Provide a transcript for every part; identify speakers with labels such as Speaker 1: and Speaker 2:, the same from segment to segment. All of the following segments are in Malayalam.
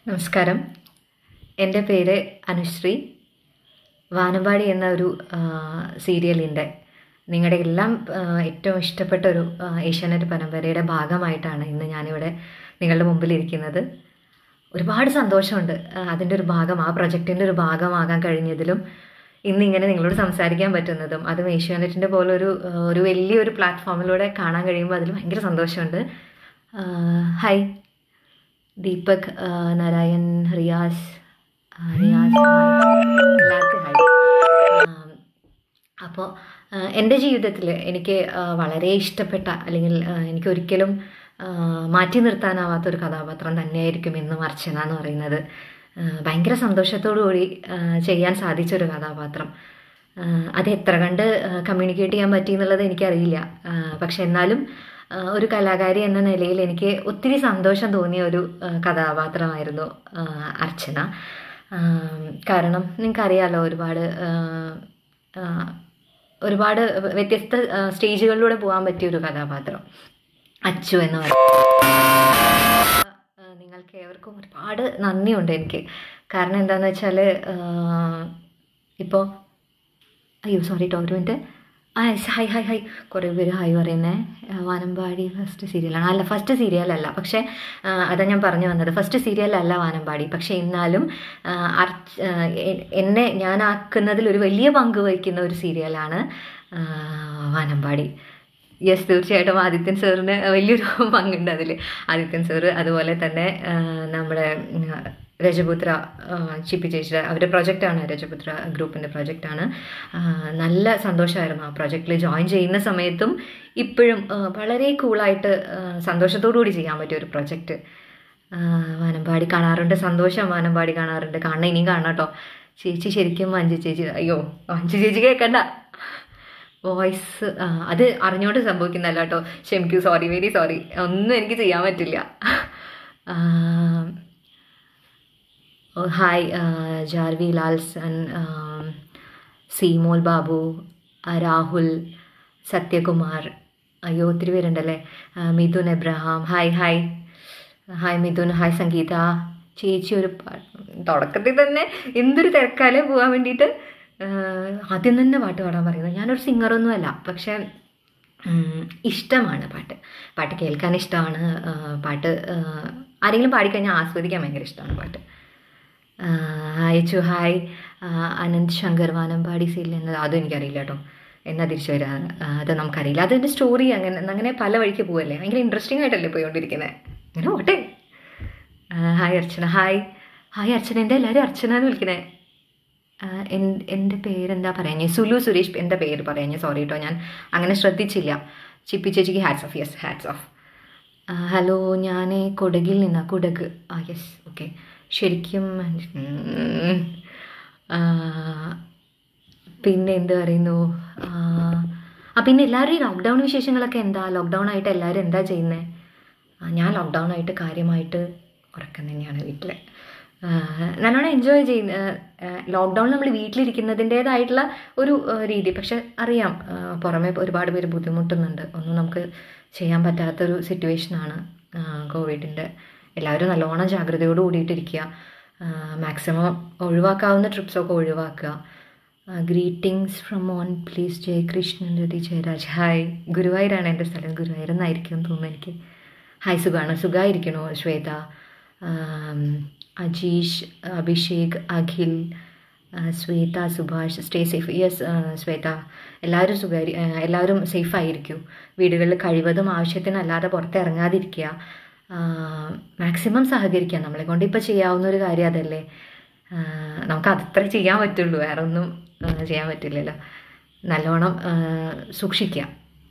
Speaker 1: നമസ്കാരം എൻ്റെ പേര് അനുശ്രീ വാനമ്പാടി എന്ന ഒരു സീരിയലിൻ്റെ നിങ്ങളുടെ എല്ലാം ആ, ഏറ്റവും ഇഷ്ടപ്പെട്ട ഒരു ആ, ഏഷ്യാനെറ്റ് പരമ്പരയുടെ ഭാഗമായിട്ടാണ് ഇന്ന് ഞാനിവിടെ നിങ്ങളുടെ മുമ്പിലിരിക്കുന്നത് ഒരുപാട് സന്തോഷമുണ്ട് ആ, അതിൻ്റെ ഒരു ഭാഗം ആ പ്രൊജക്റ്റിൻ്റെ ഒരു ഭാഗമാകാൻ കഴിഞ്ഞതിലും ഇന്ന് ഇങ്ങനെ നിങ്ങളോട് സംസാരിക്കാൻ പറ്റുന്നതും അതും ഏഷ്യാനെറ്റിൻ്റെ പോലെ ഒരു ആ, ഒരു വലിയൊരു പ്ലാറ്റ്ഫോമിലൂടെ കാണാൻ കഴിയുമ്പോൾ അതിൽ ഭയങ്കര സന്തോഷമുണ്ട് ആ, ഹായ് ദീപക് ആ, നാരായൺ റിയാസ് ആ, റിയാസ് ഹായ്. എല്ലാവർക്കും ഹായ് അപ്പോൾ എൻ്റെ ജീവിതത്തിൽ എനിക്ക് ആ, വളരെ ഇഷ്ടപ്പെട്ട അല്ലെങ്കിൽ ആ, എനിക്ക് ഒരിക്കലും ആ, മാറ്റി നിർത്താനാവാത്തൊരു കഥാപാത്രം തന്നെയായിരിക്കും എന്നും അർച്ചന എന്ന് പറയുന്നത് ആ, ഭയങ്കര സന്തോഷത്തോടു കൂടി ആ, ചെയ്യാൻ സാധിച്ചൊരു കഥാപാത്രം ആ, അത് എത്ര കണ്ട് കമ്മ്യൂണിക്കേറ്റ് ചെയ്യാൻ പറ്റി എന്നുള്ളത് എനിക്കറിയില്ല ആ, പക്ഷെ എന്നാലും ആ, ഒരു കലാകാരി എന്ന നിലയിൽ എനിക്ക് ഒത്തിരി സന്തോഷം തോന്നിയ ഒരു ആ, കഥാപാത്രമായിരുന്നു ആ, അർച്ചന ആ, കാരണം നിങ്ങൾക്കറിയാലോ ഒരുപാട് ആ, ആ, ഒരുപാട് വ്യത്യസ്ത ആ, സ്റ്റേജുകളിലൂടെ പോകാൻ പറ്റിയ ഒരു കഥാപാത്രം അച്ചു എന്ന് പറയുന്നത് ആ, നിങ്ങൾക്ക് ഏവർക്കും ഒരുപാട് നന്ദിയുണ്ട് എനിക്ക് കാരണം എന്താണെന്ന് വെച്ചാൽ ഇപ്പോൾ അയ്യോ സോറി കേട്ടോ ഒരു മിനിറ്റ് ആ ഹായ് ഹായ് ഹായ് കുറേ പേര് ഹായ് പറയുന്നേ ആ, വാനമ്പാടി ഫസ്റ്റ് സീരിയലാണ് അല്ല ഫസ്റ്റ് സീരിയലല്ല പക്ഷേ ആ, അതാ ഞാൻ പറഞ്ഞു വന്നത് ഫസ്റ്റ് സീരിയലല്ല വാനമ്പാടി പക്ഷേ എന്നാലും ആ, അർച്ച് ആ, എ- എന്നെ ഞാനാക്കുന്നതിൽ ഒരു വലിയ പങ്ക് വഹിക്കുന്ന ഒരു സീരിയലാണ് ആ, വാനമ്പാടി യെസ് തീർച്ചയായിട്ടും ആദിത്യൻ സാറിന് വലിയൊരു പങ്കുണ്ട് അതിൽ ആദിത്യൻ സാറ് അതുപോലെ തന്നെ ആ, നമ്മുടെ ഉം, രജപുത്ര ആ, ചിപ്പി ചേച്ചിയുടെ അവരുടെ പ്രൊജക്റ്റാണ് രജപുത്ര ഗ്രൂപ്പിൻ്റെ പ്രൊജക്റ്റാണ് നല്ല സന്തോഷമായിരുന്നു ആ പ്രൊജക്റ്റിൽ ജോയിൻ ചെയ്യുന്ന സമയത്തും ഇപ്പോഴും ആ, വളരെ കൂളായിട്ട് സന്തോഷത്തോടു കൂടി ചെയ്യാൻ പറ്റിയ ഒരു പ്രൊജക്റ്റ് വാനമ്പാടി കാണാറുണ്ട് സന്തോഷം വാനമ്പാടി കാണാറുണ്ട് കാണണം ഇനിയും കാണണം കേട്ടോ ചേച്ചി ശരിക്കും മഞ്ജു ചേച്ചി അയ്യോ മഞ്ജു ചേച്ചി കേൾക്കണ്ട വോയിസ് അത് അറിഞ്ഞുകൊണ്ട് സംഭവിക്കുന്നല്ല കേട്ടോ ക്ഷമിക്കൂ സോറി വെരി സോറി ഒന്നും എനിക്ക് ചെയ്യാൻ പറ്റില്ല ആ, ഓ, ഹായ് ആ, ജാർവി ലാൽസൺ ആ, സീമോൾ ബാബു ആ, രാഹുൽ സത്യകുമാർ അയ്യോ ഒത്തിരി പേരുണ്ടല്ലേ ആ, Mithun Abraham hi hi hi Mithun hi Sangeetha ചേച്ചി ഒരു പാട്ട് തുടക്കത്തിൽ തന്നെ എന്തൊരു തിരക്കാലേ പോകാൻ വേണ്ടിയിട്ട് ആ, ആദ്യം തന്നെ പാട്ട് പാടാൻ പറയുന്നത് ഞാനൊരു സിംഗറൊന്നുമല്ല പക്ഷേ ഉം, ഇഷ്ടമാണ് പാട്ട് പാട്ട് കേൾക്കാൻ ഇഷ്ടമാണ് ആ, പാട്ട് ആ, ആരെങ്കിലും പാടിക്കഴിഞ്ഞാൽ ആസ്വദിക്കാൻ ഭയങ്കര ഇഷ്ടമാണ് പാട്ട് ആ, ഹായ് ചു ഹായ് ആ, അനന്ത് ശങ്കർ വാനമ്പാടി സീരിയൽ എന്നത് അതും എനിക്കറിയില്ല കേട്ടോ എന്നാ തിരിച്ചു വരാ ആ, അത് നമുക്കറിയില്ല അതിൻ്റെ സ്റ്റോറി അങ്ങനെ അങ്ങനെ പല വഴിക്ക് പോവല്ലേ ഭയങ്കര ഇൻട്രസ്റ്റിംഗ് ആയിട്ടല്ലേ പോയിക്കൊണ്ടിരിക്കുന്നത് അങ്ങനെ ഓട്ടെ ആ, hi Archana hi hi Archana എൻ്റെ എല്ലാവരും അർച്ചന എന്ന് വിളിക്കണേ ആ, എൻ- എൻ്റെ പേരെന്താ പറയാഞ്ഞേ സുലു സുരേഷ് എൻ്റെ പേര് പറയാഞ്ഞേ സോറി കേട്ടോ ഞാൻ അങ്ങനെ ശ്രദ്ധിച്ചില്ല ചിപ്പി ചേച്ചിക്ക് hats off yes hats off hello ഞാൻ കൊടകിൽ നിന്നാ കുടക് ആ യെസ് ഓക്കെ ശരിക്കും ഉം, ആ, പിന്നെ എന്ത് പറയുന്നു ആ, ആ പിന്നെ എല്ലാവരും ഈ ലോക്ക്ഡൗൺ വിശേഷങ്ങളൊക്കെ എന്താ ലോക്ക്ഡൗൺ ആയിട്ട് എല്ലാവരും എന്താ ചെയ്യുന്നത് ഞാൻ ലോക്ക്ഡൗൺ ആയിട്ട് കാര്യമായിട്ട് ഉറക്കം തന്നെയാണ് വീട്ടിൽ നല്ലോണം എൻജോയ് ചെയ്യുന്ന ലോക്ക്ഡൗണിൽ നമ്മൾ വീട്ടിലിരിക്കുന്നതിൻ്റേതായിട്ടുള്ള ഒരു ആ, രീതി പക്ഷെ അറിയാം ആ, പുറമെ ഒരുപാട് പേര് ബുദ്ധിമുട്ടുന്നുണ്ട് ഒന്നും നമുക്ക് ചെയ്യാൻ പറ്റാത്തൊരു സിറ്റുവേഷനാണ് കോവിഡിൻ്റെ എല്ലാവരും നല്ലോണം ജാഗ്രതയോട് കൂടിയിട്ടിരിക്കുക മാക്സിമം ഒഴിവാക്കാവുന്ന ട്രിപ്സൊക്കെ ഒഴിവാക്കുക greetings from on please Jayakrishnan Rathi Jayaraj hi ഗുരുവായൂരാണ് എൻ്റെ സ്ഥലം ഗുരുവായൂർ എന്നായിരിക്കും എന്ന് തോന്നുന്നു എനിക്ക് ഹായ് സുഖാണ് സുഖമായിരിക്കണോ ശ്വേത ആം, അജീഷ് അഭിഷേക് അഖിൽ ആ, Shweta Subhash stay safe yes Shweta എല്ലാവരും സുഖമായി എല്ലാവരും സേഫായിരിക്കും വീടുകളിൽ കഴിവതും ആവശ്യത്തിനല്ലാതെ പുറത്തിറങ്ങാതിരിക്കുക മാക്സിമം സഹകരിക്കുക നമ്മളെ കൊണ്ട് ഇപ്പോൾ ചെയ്യാവുന്ന ഒരു കാര്യം അതല്ലേ ആ, നമുക്ക് അത്ര ചെയ്യാൻ പറ്റുള്ളൂ വേറെ ഒന്നും ആ, ചെയ്യാൻ പറ്റില്ലല്ലോ നല്ലോണം ആ, സൂക്ഷിക്കുക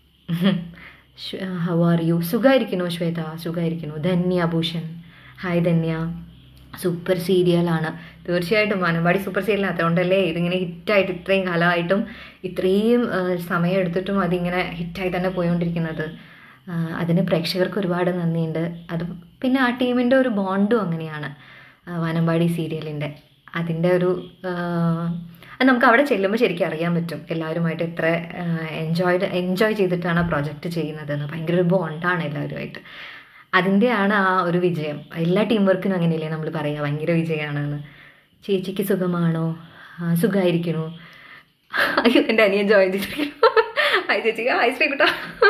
Speaker 1: ഹൗ ആർ യു സുഖമായിരിക്കണോ ശ്വേത സുഖമായിരിക്കണോ ധന്യ ഭൂഷൺ ഹായ് ധന്യ സൂപ്പർ സീരിയലാണ് തീർച്ചയായിട്ടും വാനമ്പാടി സൂപ്പർ സീരിയലാണ് അതുകൊണ്ടല്ലേ ഇതിങ്ങനെ ഹിറ്റായിട്ട് ഇത്രയും കാലമായിട്ടും ഇത്രയും ആ, സമയം എടുത്തിട്ടും അതിങ്ങനെ ഹിറ്റായി തന്നെ പോയിക്കൊണ്ടിരിക്കുന്നത് ആ, അതിന് പ്രേക്ഷകർക്ക് ഒരുപാട് നന്ദിയുണ്ട് അത് പിന്നെ ആ ടീമിൻ്റെ ഒരു ബോണ്ടും അങ്ങനെയാണ് ആ, വാനമ്പാടി സീരിയലിൻ്റെ അതിൻ്റെ ഒരു ആ, അത് നമുക്ക് അവിടെ ചെല്ലുമ്പോൾ ശരിക്കും അറിയാൻ പറ്റും എല്ലാവരുമായിട്ട് എത്ര എൻജോയ് എൻജോയ് ചെയ്തിട്ടാണ് ആ പ്രൊജക്റ്റ് ചെയ്യുന്നതെന്ന് ഭയങ്കര ഒരു ബോണ്ടാണ് എല്ലാവരുമായിട്ട് അതിൻ്റെയാണ് ആ ഒരു വിജയം എല്ലാ ടീം വർക്കിനും അങ്ങനെയല്ലേ നമ്മൾ പറയുക ഭയങ്കര വിജയമാണെന്ന് ചേച്ചിക്ക് സുഖമാണോ ആ, സുഖമായിരിക്കണോ അയ്യോ എൻ്റെ അനിയൻ ജോയിൻ ചെയ്തിരിക്കുന്നു ഹായ് ചേച്ചി ഹായ് ശ്രീകുട്ട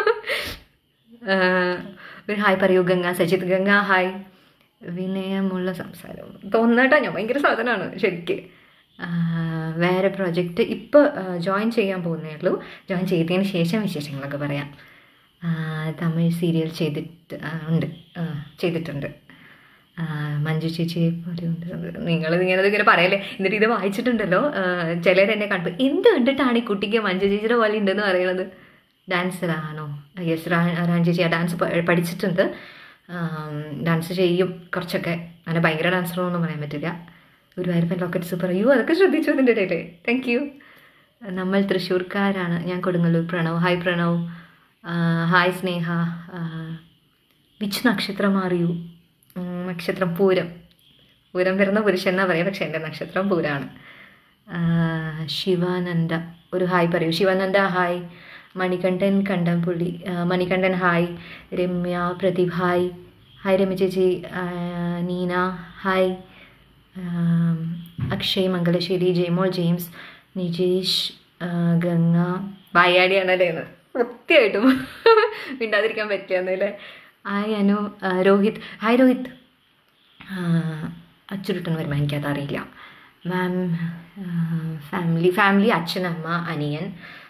Speaker 1: ഒരു ഹായ് പറയൂ ഗംഗ സജിത് ഗംഗ ഹായ് വിനയമുള്ള സംസാരം തോന്നട്ടാ ഞാൻ ഭയങ്കര സാധനമാണ് ശരിക്ക് ആ, വേറെ പ്രോജക്റ്റ് ഇപ്പോൾ ജോയിൻ ചെയ്യാൻ പോകുന്നേ ഉള്ളൂ ജോയിൻ ചെയ്തതിന് ശേഷം വിശേഷങ്ങളൊക്കെ പറയാം ആ, തമിഴ് സീരിയൽ ചെയ്തിട്ട് ആ, ഉണ്ട് ആ, ചെയ്തിട്ടുണ്ട് ആ, മഞ്ജു ചേച്ചി പോലെയുണ്ട് നിങ്ങളിത് ഇങ്ങനെ ഇങ്ങനെ പറയല്ലേ എന്നിട്ട് ഇത് വായിച്ചിട്ടുണ്ടല്ലോ ചിലർ എന്നെ കണ്ടു എന്ത് കണ്ടിട്ടാണ് ഈ കുട്ടിക്ക് മഞ്ജു ചേച്ചിയുടെ പോലെ ഉണ്ടെന്ന് പറയണത് ഡാൻസറാണോ യെസ് റാൻ ചേച്ചി ആ ഡാൻസ് പഠിച്ചിട്ടുണ്ട് ഡാൻസ് ചെയ്യും കുറച്ചൊക്കെ അങ്ങനെ ഭയങ്കര ഡാൻസറൊന്നും പറയാൻ പറ്റില്ല ഗുരുവായൂരപ്പൻ ലോക്കറ്റ് സൂപ്പർ അയ്യോ അതൊക്കെ ശ്രദ്ധിച്ചു അതിൻ്റെ ഇടയിൽ താങ്ക് യു നമ്മൾ തൃശ്ശൂർക്കാരാണ് ഞാൻ കൊടുങ്ങല്ലൂർ പ്രണവ് ഹായ് പ്രണവ് ആ, ഹായ് സ്നേഹ ആ, വിച്ച് നക്ഷത്രം അറിയൂ ഉം, നക്ഷത്രം പൂരം പൂരം പിറന്ന പുരുഷൻ എന്നാ പറയാം പക്ഷെ എൻ്റെ നക്ഷത്രം പൂരാണ് ആ, ശിവാനന്ദ ഒരു ഹായ് പറയൂ ശിവാനന്ദ ഹായ് മണികണ്ഠൻ കണ്ടംപുള്ളി ആ, Manikandan hi Ramya Pradeep hi hi Ramya ചേച്ചി ആ, നീന ഹായ് ആം, അക്ഷയ് മംഗലശ്ശേരി ജയമോൾ ജെയിംസ് നിജേഷ് ആ, ഗംഗ വായാടിയാണല്ലേ എന്ന് സത്യമായിട്ടും മിണ്ടാതിരിക്കാൻ പറ്റിയെന്നല്ലേ ഹായ് അനു ആ, രോഹിത് ഹായ് രോഹിത് അച്ചുരുട്ടൻ വരുമ്പോൾ എനിക്കത് അറിയില്ല മാം ഫാമിലി ഫാമിലി അച്ഛൻ അമ്മ അനിയൻ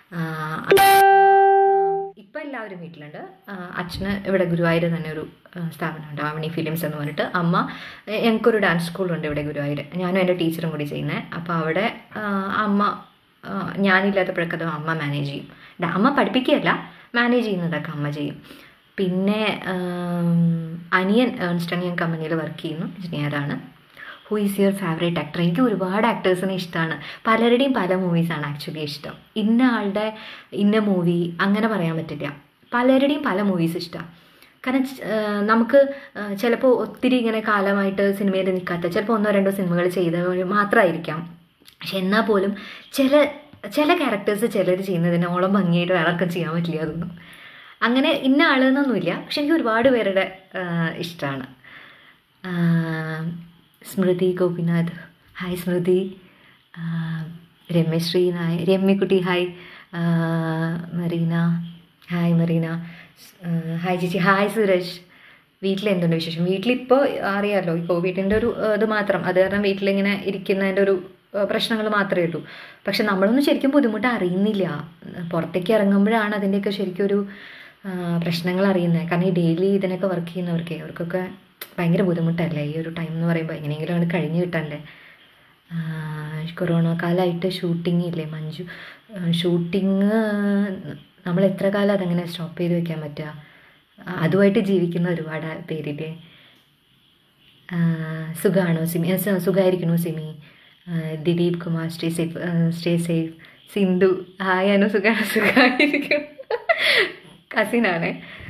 Speaker 1: ഇപ്പം എല്ലാവരും വീട്ടിലുണ്ട് ആ, അച്ഛന് ഇവിടെ ഗുരുവായൂർ തന്നെ ഒരു ആ, സ്ഥാപനമുണ്ട് ആവണി ഫിലിംസ് എന്ന് പറഞ്ഞിട്ട് അമ്മ എ- ഞങ്ങൾക്കൊരു ഡാൻസ് സ്കൂളുണ്ട് ഇവിടെ ഗുരുവായൂർ ഞാനും എൻ്റെ ടീച്ചറും കൂടി ചെയ്യുന്നത് അപ്പോൾ അവിടെ ആ, അമ്മ ആ, ഞാനില്ലാത്തപ്പോഴൊക്കെ അത് അമ്മ മാനേജ് ചെയ്യും ഡ- അമ്മ പഠിപ്പിക്കുകയല്ല മാനേജ് ചെയ്യുന്നതൊക്കെ അമ്മ ചെയ്യും പിന്നെ ആം, അനിയൻ ഏൺസ്റ്റൺ ഞാൻ കമ്പനിയിൽ വർക്ക് ചെയ്യുന്നു എഞ്ചിനീയറാണ് who is your favourite actor എനിക്ക് ഒരുപാട് ആക്ടേഴ്സിനെ ഇഷ്ടമാണ് പലരുടെയും പല മൂവീസാണ് ആക്ച്വലി ഇഷ്ടം ഇന്ന ആളുടെ ഇന്ന മൂവി അങ്ങനെ പറയാൻ പറ്റില്ല പലരുടെയും പല മൂവീസ് ഇഷ്ടമാണ് കാരണം ച- ആ, നമുക്ക് ചിലപ്പോൾ ഒത്തിരി ഇങ്ങനെ കാലമായിട്ട് സിനിമയിൽ നിൽക്കാത്ത ചിലപ്പോൾ ഒന്നോ രണ്ടോ സിനിമകൾ ചെയ്തവർ മാത്രമായിരിക്കാം പക്ഷെ എന്നാൽ പോലും ചില ചില ക്യാരക്ടേഴ്സ് ചിലർ ചെയ്യുന്നതിനോളം ഭംഗിയായിട്ട് വേറെ ആർക്കും ചെയ്യാൻ പറ്റില്ല അതൊന്നും അങ്ങനെ ഇന്ന ആളെന്നൊന്നുമില്ല പക്ഷെ എനിക്ക് ഒരുപാട് പേരുടെ ഇഷ്ടമാണ് സ്മൃതി ഗോപിനാഥ് ഹായ് സ്മൃതി ആ, രമ്യശ്രീ നായ് രമ്യക്കുട്ടി ഹായ് ആ, മറീന ഹായ് മറീന സ്- ആ, ഹായ് ചേച്ചി ഹായ് സുരേഷ് വീട്ടിൽ എന്തുണ്ട് വിശേഷം വീട്ടിലിപ്പോൾ അറിയാമല്ലോ ഈ കോവിഡിൻ്റെ ഒരു ആ, ഇത് മാത്രം അത് കാരണം വീട്ടിലിങ്ങനെ ഇരിക്കുന്നതിൻ്റെ ഒരു പ്രശ്നങ്ങൾ മാത്രമേ ഉള്ളൂ പക്ഷെ നമ്മളൊന്നും ശരിക്കും ബുദ്ധിമുട്ട് അറിയുന്നില്ല പുറത്തേക്ക് ഇറങ്ങുമ്പോഴാണ് അതിൻ്റെയൊക്കെ ശരിക്കും ഒരു ആ, പ്രശ്നങ്ങൾ അറിയുന്നത് കാരണം ഈ ഡെയിലി ഇതിനൊക്കെ വർക്ക് ചെയ്യുന്നവർക്ക് അവർക്കൊക്കെ ഭയങ്കര ബുദ്ധിമുട്ടല്ലേ ഈ ഒരു ടൈം എന്ന് പറയുമ്പോൾ എങ്ങനെയെങ്കിലും ആണ് കഴിഞ്ഞ് കിട്ടണ്ടേ ആ, കൊറോണ കാലമായിട്ട് ഷൂട്ടിംഗ് ഇല്ലേ മഞ്ജു ഷൂട്ടിങ് നമ്മൾ എത്ര കാലം അതങ്ങനെ സ്റ്റോപ്പ് ചെയ്ത് വെക്കാൻ പറ്റുക ആ, അതുമായിട്ട് ജീവിക്കുന്ന ഒരുപാട് പേരില്ലേ ആ, സുഖാണോ സിമി ആ, സു- സുഖായിരിക്കണോ സിമി ആ, Dileep Kumar stay safe stay safe Sindhu hi Anu സുഖാണ് സുഖമായിരിക്കും കസിനാണ്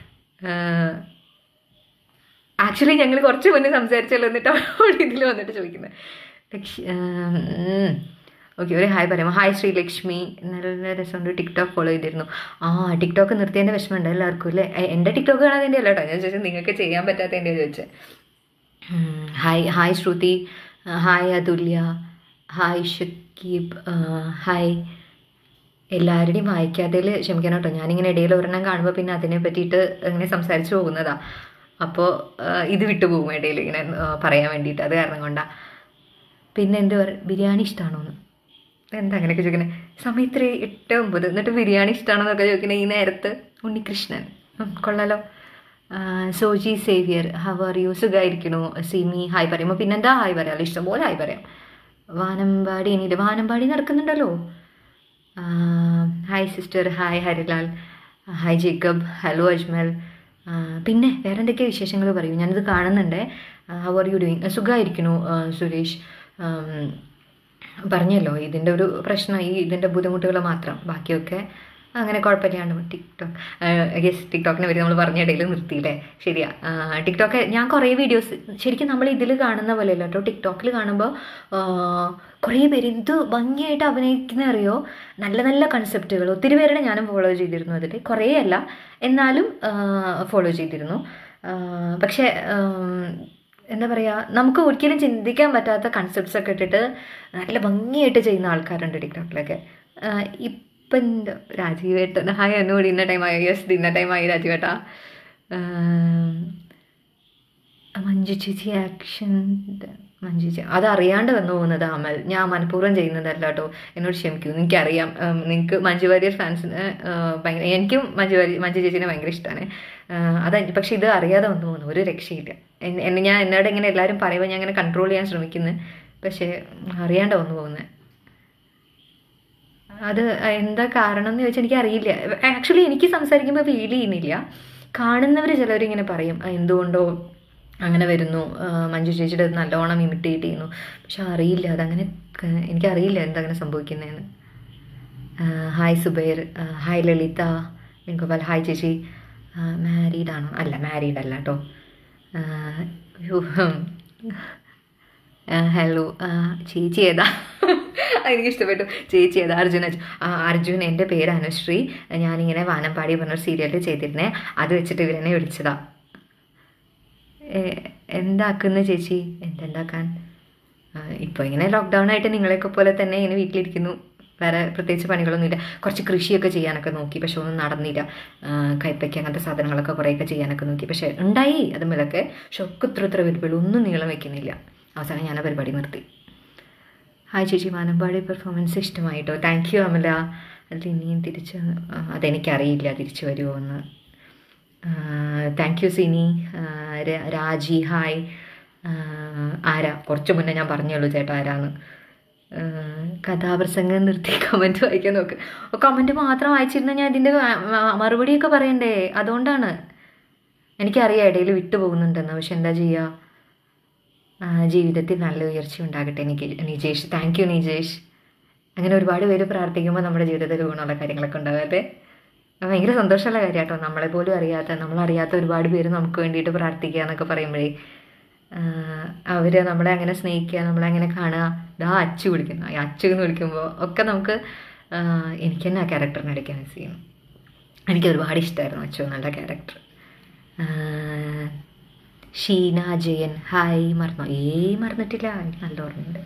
Speaker 1: ആക്ച്വലി ഞങ്ങൾ കുറച്ച് മുന്നേ സംസാരിച്ചല്ലോ എന്നിട്ട് അവൾ ഇതിൽ വന്നിട്ട് ചോദിക്കുന്നത് ലക്ഷ ഓക്കെ ഒരു ഹായ് പറയാമോ ഹായ് ശ്രീലക്ഷ്മി നല്ല രസമുണ്ട് ടിക്ടോക്ക് ഫോളോ ചെയ്തിരുന്നു ആ ടിക്ടോക്ക് നിർത്തിയതിൻ്റെ വിഷമമുണ്ട് എല്ലാവർക്കും അല്ലേ എ- എൻ്റെ ടിക്ടോക്ക് കാണാതിൻ്റെ അല്ല കേട്ടോ ഞാൻ ചോദിച്ചത് നിങ്ങൾക്ക് ചെയ്യാൻ പറ്റാത്തതിൻ്റെ ചോദിച്ചത് ഉം, ഹായ് ഹായ് ശ്രുതി ആ, ഹായ് അതുല്യ ഹായ് ഷക്കീബ് ആ, ഹായ് എല്ലാവരുടെയും വായിക്കാത്തതിൽ ക്ഷമിക്കണം കേട്ടോ ഞാനിങ്ങനെ ഇടയിൽ ഒരെണ്ണം കാണുമ്പോൾ പിന്നെ അതിനെ പറ്റിയിട്ട് ഇങ്ങനെ സംസാരിച്ച് പോകുന്നതാ അപ്പോൾ ഇത് വിട്ടുപോകും ഇടയിൽ ഇങ്ങനെ ആ, പറയാൻ വേണ്ടിയിട്ട് അത് കാരണം കൊണ്ടാണ് പിന്നെ എന്ത് പറ ബിരിയാണി ഇഷ്ടമാണോന്ന് എന്താ അങ്ങനെയൊക്കെ ചോദിക്കുന്നത് സമയത്ത് എട്ട് ഒമ്പത് എന്നിട്ട് ബിരിയാണി ഇഷ്ടമാണെന്നൊക്കെ ചോദിക്കുന്നത് ഈ നേരത്ത് ഉണ്ണികൃഷ്ണൻ ഉം, കൊള്ളാലോ ആ, Soji Xavier how are you സുഖമായിരിക്കണു സിമി ഹായ് പറയുമ്പോൾ പിന്നെന്താ ഹായ് പറയാമല്ലോ ഇഷ്ടംപോലെ ഹായ് പറയാം വാനമ്പാടി ഇനിയില്ല വാനമ്പാടി നടക്കുന്നുണ്ടല്ലോ ആ, hi sister hi Harilal hi Jacob hello Ajmal ആ, പിന്നെ വേറെ എന്തൊക്കെ വിശേഷങ്ങൾ പറയൂ ഞാനിത് കാണുന്നുണ്ട് ഹൗ ആർ യു ഡൂയിങ് സുഖമായിരിക്കണു ആ, സുരേഷ് ആം, പറഞ്ഞല്ലോ ഇതിൻ്റെ ഒരു പ്രശ്നം ഈ ഇതിൻ്റെ ബുദ്ധിമുട്ടുകൾ മാത്രം ബാക്കിയൊക്കെ അങ്ങനെ കുഴപ്പമില്ലാണ്ട് ടിക്ടോക്ക് യെസ് ടിക്ടോക്കിനെ പറ്റി നമ്മൾ പറഞ്ഞ ഇടയിൽ നിർത്തിയില്ലേ ശരിയാ ആ, ടിക്ടോക്ക് ഞാൻ കുറേ വീഡിയോസ് ശരിക്കും നമ്മൾ ഇതിൽ കാണുന്ന പോലെയല്ല കേട്ടോ ടിക്ടോക്കിൽ കാണുമ്പോൾ ആ, കുറേ പേര് എന്ത് ഭംഗിയായിട്ട് അഭിനയിക്കുന്ന അറിയോ നല്ല നല്ല കൺസെപ്റ്റുകൾ ഒത്തിരി പേരുടെ ഞാനും ഫോളോ ചെയ്തിരുന്നു അതിൽ കുറേ അല്ല എന്നാലും ഫോളോ ചെയ്തിരുന്നു ആ, പക്ഷേ ഉം, എന്താ പറയുക നമുക്ക് ഒരിക്കലും ചിന്തിക്കാൻ പറ്റാത്ത കൺസെപ്റ്റ്സ് ഒക്കെ ഇട്ടിട്ട് നല്ല ഭംഗിയായിട്ട് ചെയ്യുന്ന ആൾക്കാരുണ്ട് ടിക്ടോക്കിലൊക്കെ ഇപ്പം എൻ്റെ രാജീവേട്ടൻ ഹായ് എന്നോട് ഇന്ന ടൈമായി യെസ് ഇന്ന ടൈമായി രാജീവേട്ടാ ആം, മഞ്ജു ചേച്ചി ആക്ഷൻ മഞ്ജു ചേച്ചി അത് അറിയാണ്ട് വന്നു പോകുന്നത് അമൽ ഞാൻ മനഃപൂർവ്വം ചെയ്യുന്നതല്ല കേട്ടോ എന്നോട് ക്ഷമിക്കൂ എനിക്കറിയാം നിങ്ങൾക്ക് മഞ്ജു വാര്യർ ഫാൻസിന് ഭയങ്കര എനിക്കും മഞ്ജു വാര്യർ മഞ്ജു ചേച്ചീനെ ഭയങ്കര ഇഷ്ടമാണ് അത് പക്ഷേ ഇത് അറിയാതെ വന്നു പോകുന്നു ഒരു രക്ഷയില്ല എന്നെ എന്നെ ഞാൻ എന്നോട് ഇങ്ങനെ എല്ലാവരും പറയുമ്പോൾ ഞാൻ ഇങ്ങനെ കൺട്രോൾ ചെയ്യാൻ ശ്രമിക്കുന്നു പക്ഷേ അറിയാണ്ട് വന്നു പോകുന്നത് അത് എന്താ കാരണം എന്ന് ചോദിച്ചാൽ എനിക്ക് അറിയില്ല ആക്ച്വലി എനിക്ക് സംസാരിക്കുമ്പോൾ ഫീൽ ചെയ്യുന്നില്ല കാണുന്നവർ ചിലവരിങ്ങനെ പറയും "ആ, എന്തുകൊണ്ടോ അങ്ങനെ വരുന്നു ആ, മഞ്ജു ചേച്ചിയുടെ അത് നല്ലോണം ഇമിറ്റേറ്റ് ചെയ്യുന്നു പക്ഷെ അറിയില്ല അതങ്ങനെ ക- എനിക്കറിയില്ല എന്താ അങ്ങനെ സംഭവിക്കുന്നതെന്ന് ആ, ഹായ് സുബൈർ ആ, ഹായ് ലളിത വേണുഗോപാൽ ഹായ് ചേച്ചി മാരീഡ് ആണോ അല്ല മാരീഡ് അല്ല കേട്ടോ ഹലോ ചേച്ചി ഏതാ എനിക്ക് ഇഷ്ടപ്പെട്ടു ചേച്ചി ഏതാ അർജുൻ അർജുൻ ആ, അർജുൻ എൻ്റെ പേര് അനുശ്രീ ഞാനിങ്ങനെ വാനമ്പാടി പറഞ്ഞൊരു സീരിയൽ ചെയ്തിരുന്നേ അത് വെച്ചിട്ട് ഇവരെന്നെ വിളിച്ചതാ എ- എന്താക്കുന്ന ചേച്ചി എന്തുണ്ടാക്കാൻ ഇപ്പോൾ ഇങ്ങനെ ലോക്ക്ഡൗൺ ആയിട്ട് നിങ്ങളെയൊക്കെ പോലെ തന്നെ ഇങ്ങനെ വീട്ടിലിരിക്കുന്നു വേറെ പ്രത്യേകിച്ച് പണികളൊന്നുമില്ല കുറച്ച് കൃഷിയൊക്കെ ചെയ്യാനൊക്കെ നോക്കി പക്ഷെ ഒന്നും നടന്നില്ല ആ, കൈപ്പയ്ക്ക് അങ്ങനത്തെ സാധനങ്ങളൊക്കെ കുറേയൊക്കെ ചെയ്യാനൊക്കെ നോക്കി പക്ഷെ ഉണ്ടായി അതുമേലൊക്കെ പക്ഷെ ഒക്കെ ഇത്ര ഇത്ര വരുമ്പോൾ ഒന്നും നീളം വെക്കുന്നില്ല അവസാനം ഞാൻ ആ പരിപാടി നിർത്തി ഹായ് ചേച്ചി മാനമ്പാടി പെർഫോമൻസ് ഇഷ്ടമായിട്ടോ താങ്ക് യു അമല അതിൽ ഇനിയും തിരിച്ച് ആ, അതെനിക്കറിയില്ല തിരിച്ചു വരുമോ എന്ന് താങ്ക് യു സിനി ആ, ര- രാജി ഹായ് ആ, ആരാ കുറച്ച് മുന്നേ ഞാൻ പറഞ്ഞുള്ളൂ ചേട്ടാ ആരാന്ന് ആ, കഥാപ്രസംഗം നിർത്തി കമൻറ്റ് വായിക്കാൻ നോക്ക് കമൻറ്റ് മാത്രം വായിച്ചിരുന്ന ഞാൻ ഇതിൻ്റെ മറുപടിയൊക്കെ പറയണ്ടേ അതുകൊണ്ടാണ് എനിക്കറിയാം ഇടയിൽ വിട്ടു പോകുന്നുണ്ടെന്ന് പക്ഷെ എന്താ ചെയ്യുക ആ, ജീവിതത്തിൽ നല്ല ഉയർച്ച ഉണ്ടാകട്ടെ എനിക്ക് നിജേഷ് താങ്ക് യു നിജേഷ് അങ്ങനെ ഒരുപാട് പേര് പ്രാർത്ഥിക്കുമ്പോൾ നമ്മുടെ ജീവിതത്തിൽ ഗുണമുള്ള കാര്യങ്ങളൊക്കെ ഉണ്ടാകട്ടെ ഭയങ്കര സന്തോഷമുള്ള കാര്യം കേട്ടോ നമ്മളെ പോലും അറിയാത്ത നമ്മളറിയാത്ത ഒരുപാട് പേര് നമുക്ക് വേണ്ടിയിട്ട് പ്രാർത്ഥിക്കുക എന്നൊക്കെ പറയുമ്പോഴേ അവർ നമ്മളെ അങ്ങനെ സ്നേഹിക്കുക നമ്മളെ അങ്ങനെ കാണുക ഇതാ അച്ചു വിളിക്കുന്നു ഈ അച്ചു എന്ന് വിളിക്കുമ്പോൾ ഒക്കെ നമുക്ക് ആ, എനിക്ക് തന്നെ ആ ക്യാരക്ടറിനെ അടിക്കാൻ മിസ് ചെയ്യുന്നു എനിക്ക് ഒരുപാട് ഇഷ്ടമായിരുന്നു അച്ചു നല്ല ക്യാരക്ടർ ഷീന ജയൻ ഹായ് മറന്നു ഏയ് മറന്നിട്ടില്ല എനിക്ക് നല്ല ഓർമ്മയുണ്ട്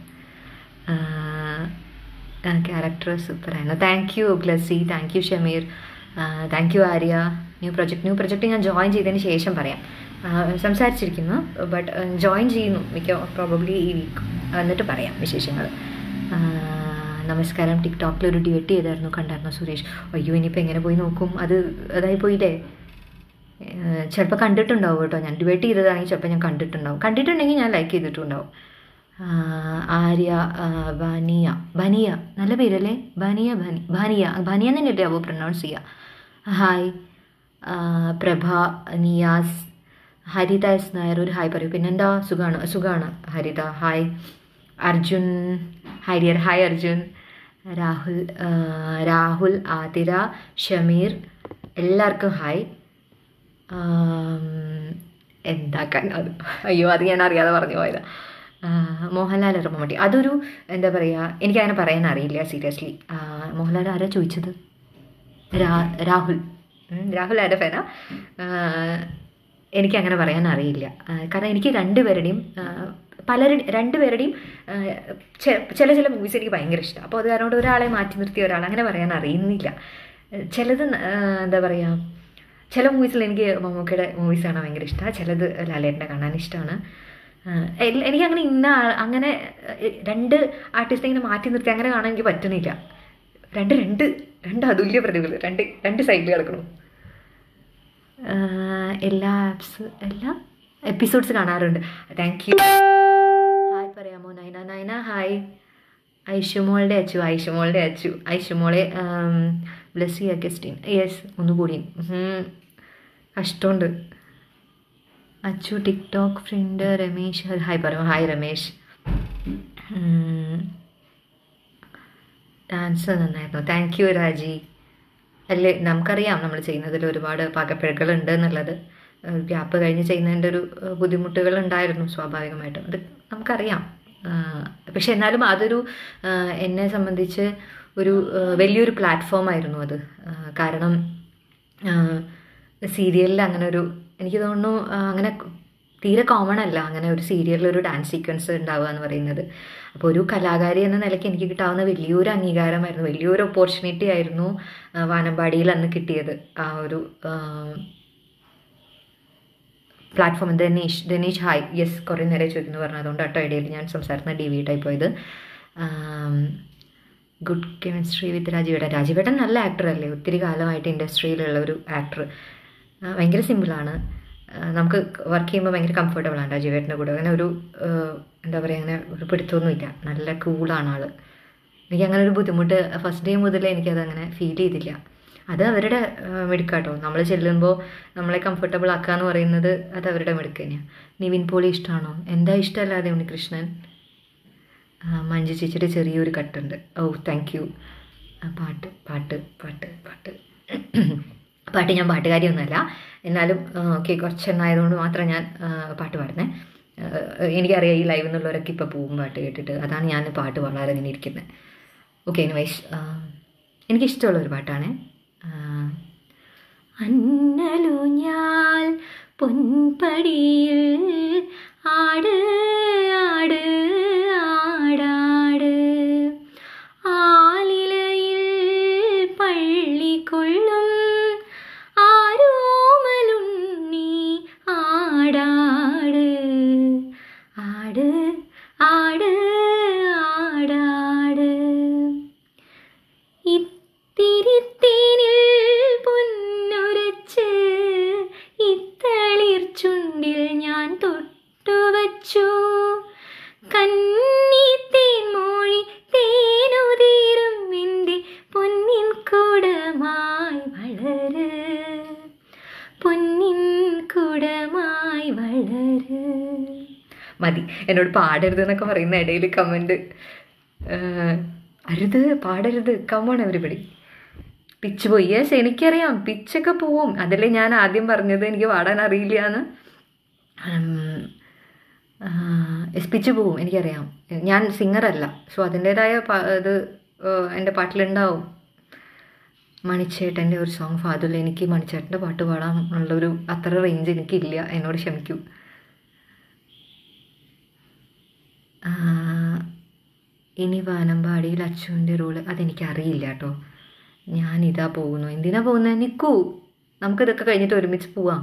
Speaker 1: ക്യാരക്ടർ സൂപ്പറായിരുന്നു thank you Glassy thank you Shameer thank you Arya new project new project ഞാൻ ജോയിൻ ചെയ്തതിന് ശേഷം പറയാം ആ, സംസാരിച്ചിരിക്കുന്നു ബട്ട് ജോയിൻ ചെയ്യുന്നു മിക്ക പ്രോബബ്ലി ഈ വീക്ക് എന്നിട്ട് പറയാം വിശേഷങ്ങൾ ആ, നമസ്കാരം ടിക്ടോക്കിൽ ഒരു ഡിവെറ്റ് ചെയ്തായിരുന്നു കണ്ടായിരുന്നു സുരേഷ് അയ്യോ ഇനിയിപ്പോൾ എങ്ങനെ പോയി നോക്കും അത് അതായി പോയില്ലേ ചിലപ്പോൾ കണ്ടിട്ടുണ്ടാവും കേട്ടോ ഞാൻ ഡിബേറ്റ് ചെയ്തതാണെങ്കിൽ ചിലപ്പോൾ ഞാൻ കണ്ടിട്ടുണ്ടാവും കണ്ടിട്ടുണ്ടെങ്കിൽ ഞാൻ ലൈക്ക് ചെയ്തിട്ടുണ്ടാവും ആ, ആര്യ ആ, ബനിയ ബനിയ നല്ല പേരല്ലേ ബനിയ ബനി ബാനിയ ബാനിയ തന്നെയല്ലേ അവ പ്രൊനൗൺസ് ചെയ്യുക ഹായ് ആ, പ്രഭ നിയാസ് ഹരിത എസ് നായർ ഒരു ഹായ് പറയൂ പിന്നെന്താ സുഖാണ് സുഖാണ് Haritha hi Arjun hi dear hi Arjun Rahul ആ, രാഹുൽ ആതിര ഷമീർ എല്ലാവർക്കും ഹായ് ആം, എന്താക്കാൻ അത് അയ്യോ അത് ഞാൻ അറിയാതെ പറഞ്ഞു പോയത് മോഹൻലാൽ അറ മമ്മൂട്ടി അതൊരു എന്താ പറയുക എനിക്കങ്ങനെ പറയാൻ അറിയില്ല സീരിയസ്ലി മോഹൻലാൽ ആരാ ചോദിച്ചത് രാ രാഹുൽ ഉം, രാഹുൽ ആരുടെ ഫാനാ എനിക്കങ്ങനെ പറയാൻ അറിയില്ല ആ, കാരണം എനിക്ക് രണ്ടുപേരുടെയും ആ, പലരുടെ രണ്ടുപേരുടെയും ആ, ചെ- ചില ചില മൂവീസ് എനിക്ക് ഭയങ്കര ഇഷ്ടമാണ് അപ്പോൾ അത് കാരണം കൊണ്ട് ഒരാളെ മാറ്റി നിർത്തി ഒരാൾ അങ്ങനെ പറയാൻ അറിയുന്നില്ല ചിലത് ന- ആ, എന്താ പറയുക ചില മൂവീസിൽ എനിക്ക് മമ്മൂക്കയുടെ മൂവീസ് കാണാൻ ഭയങ്കര ഇഷ്ടമാണ് ചിലത് ലാലേട്ടൻ്റെ കാണാൻ ഇഷ്ടമാണ് എനിക്ക് അങ്ങനെ ഇന്ന ആൾ- അങ്ങനെ ഏഹ്, രണ്ട് ആർട്ടിസ്റ്റ് ഇങ്ങനെ മാറ്റി നിർത്തി അങ്ങനെ കാണാൻ എനിക്ക് പറ്റുന്നില്ല രണ്ട് രണ്ട് രണ്ട് അതുല്യ പ്രതികൾ രണ്ട് രണ്ട് സൈഡിൽ കിടക്കണം ആഹ്, എല്ലാ ആപ്സ് എല്ലാ എപ്പിസോഡ്സ് കാണാറുണ്ട് താങ്ക് യു ഹായ് പറയാമോ നൈന നൈന ഹായ് ഐഷുമോളുടെ അച്ചു ഐഷുമോളുടെ അച്ചു ഐഷുമോളെ ബ്ലസ്സി അഗസ്റ്റിൻ യെസ് ഒന്നുകൂടി ഉം. കഷ്ടമുണ്ട് Achu TikTok friend Ramesh hi പറയൂ ഹായ് രമേശ് ഡാൻസ് നന്നായിരുന്നു താങ്ക് യു രാജി അല്ലേ നമുക്കറിയാം നമ്മൾ ചെയ്യുന്നതിൽ ഒരുപാട് പാകപ്പിഴകളുണ്ട് എന്നുള്ളത് ഗ്യാപ്പ് കഴിഞ്ഞ് ചെയ്യുന്നതിൻ്റെ ഒരു ഏഹ്, ബുദ്ധിമുട്ടുകൾ ഉണ്ടായിരുന്നു സ്വാഭാവികമായിട്ടും അത് നമുക്കറിയാം ആഹ്, പക്ഷെ എന്നാലും അതൊരു ആഹ്, എന്നെ സംബന്ധിച്ച് ഒരു ആഹ്, വലിയൊരു പ്ലാറ്റ്ഫോം ആയിരുന്നു അത് ആഹ്, കാരണം സീരിയലിൽ അങ്ങനെ ഒരു എനിക്ക് തോന്നുന്നു ആ, അങ്ങനെ തീരെ കോമൺ അല്ല അങ്ങനെ ഒരു സീരിയലിൽ ഒരു ഡാൻസ് സീക്വൻസ് ഉണ്ടാവുക എന്ന് പറയുന്നത് അപ്പോൾ ഒരു കലാകാരി എന്ന നിലയ്ക്ക് എനിക്ക് കിട്ടാവുന്ന വലിയൊരു അംഗീകാരമായിരുന്നു വലിയൊരു ഓപ്പർച്യൂണിറ്റി ആയിരുന്നു ആ, വാനമ്പാടിയിൽ അന്ന് കിട്ടിയത് ആ ഒരു platform Dhaneesh Dhaneesh hi yes കുറേ നേരം ചോദിക്കുന്നു പറഞ്ഞു അതുകൊണ്ട് കേട്ടോ ഇടയിൽ ഞാൻ സംസാരിക്കുന്ന ഡി വി ആയി പോയത് ഗുഡ് കെമിസ്ട്രി വിത്ത് രാജീവേട്ടൻ രാജീവേട്ടൻ നല്ല ആക്ടർ അല്ലേ ഒത്തിരി കാലമായിട്ട് ഇൻഡസ്ട്രിയിലുള്ള ഒരു ആക്ടർ ഭയങ്കര സിമ്പിളാണ് നമുക്ക് വർക്ക് ചെയ്യുമ്പോൾ ഭയങ്കര കംഫർട്ടബിൾ ആണ് രാജീവേട്ടൻ്റെ കൂടെ അങ്ങനെ ഒരു ആ, എന്താ പറയുക അങ്ങനെ ഒരു പിടുത്തമൊന്നുമില്ല നല്ല കൂളാണ് ആള് എനിക്ക് അങ്ങനെ ഒരു ബുദ്ധിമുട്ട് ഫസ്റ്റ് ഡേ മുതലേ എനിക്കത് അങ്ങനെ ഫീൽ ചെയ്തില്ല അത് അവരുടെ ആ, മിടുക്കാട്ടോ നമ്മൾ ചെല്ലുമ്പോൾ നമ്മളെ കംഫർട്ടബിൾ ആക്കുക എന്ന് പറയുന്നത് അത് അവരുടെ മിടുക്ക് തന്നെയാണ് നിവിൻ പോളി ഇഷ്ടമാണോ എന്താ ഇഷ്ടമല്ലാതെ ഉണ്ണികൃഷ്ണൻ ആ, മഞ്ജു ചേച്ചിയുടെ ചെറിയൊരു കട്ടുണ്ട് ഓ താങ്ക് യു പാട്ട് പാട്ട് പാട്ട് പാട്ട് പാട്ട് ഞാൻ പാട്ടുകാരിയൊന്നുമല്ല എന്നാലും ഓക്കെ കുറച്ചെണ്ണായതുകൊണ്ട് മാത്രം ഞാൻ ആ, പാട്ട് പാടുന്നത് എനിക്കറിയാം ഈ ലൈവ് എന്നുള്ളവരൊക്കെ ഇപ്പോൾ പോകും പാട്ട് കേട്ടിട്ട് അതാണ് ഞാൻ പാട്ട് പാടാതെ ഇങ്ങനെ ഇരിക്കുന്നത് ഓക്കെ എനിവൈസ് എനിക്കിഷ്ടമുള്ള ഒരു പാട്ടാണ് അന്നലുഞ്ഞാൽ പൊൻപടിയിൽ ആട് ആട് ആടാട് ആലിലയിൽ പള്ളിക്കൊള്ളും ആരോമലുണ്ണി ആടാട് ആട് ആട് ആടാട് ഇത്തിരിത്തേനിൽ പൊന്നുരച്ച് ഇത്തളിർ ചുണ്ടിൽ ഞാൻ തൊട്ടുവച്ചു കന്നിത്തേൻ മൊഴി തേനുതീരും എൻ്റെ പൊന്നിൻ കുടമായി വളര് പൊന്നിൻ കുടമായി വളര് മതി എന്നോട് പാടരുത് എന്നൊക്കെ പറയുന്ന ഇടയിൽ കമൻറ്റ് അരുത് പാടരുത് കമ്മോൺ എവരിബഡി പിച്ച് പോയി യെസ് എനിക്കറിയാം പിച്ചൊക്കെ പോവും അതല്ലേ ഞാൻ ആദ്യം പറഞ്ഞത് എനിക്ക് പാടാൻ അറിയില്ല എന്ന് എസ് പിച്ച് പോവും എനിക്കറിയാം ഞാൻ സിംഗറല്ല സോ അതിൻ്റേതായ പ- ഇത് ഏഹ്, എൻ്റെ പാട്ടിലുണ്ടാവും മണിച്ചേട്ടൻ്റെ ഒരു സോങ് ഫാദുൽ എനിക്ക് മണിച്ചേട്ടൻ്റെ പാട്ട് പാടാൻ ഉള്ളൊരു അത്ര റേഞ്ച് എനിക്കില്ല എന്നോട് ക്ഷമിക്കൂ ആ, ഇനി വാനമ്പാടിയിൽ അച്ചുവിൻ്റെ റോള് അതെനിക്കറിയില്ല കേട്ടോ ഞാനിതാ പോകുന്നു എന്തിനാ പോകുന്നത് നിൽക്കൂ നമുക്കിതൊക്കെ കഴിഞ്ഞിട്ട് ഒരുമിച്ച് പോവാം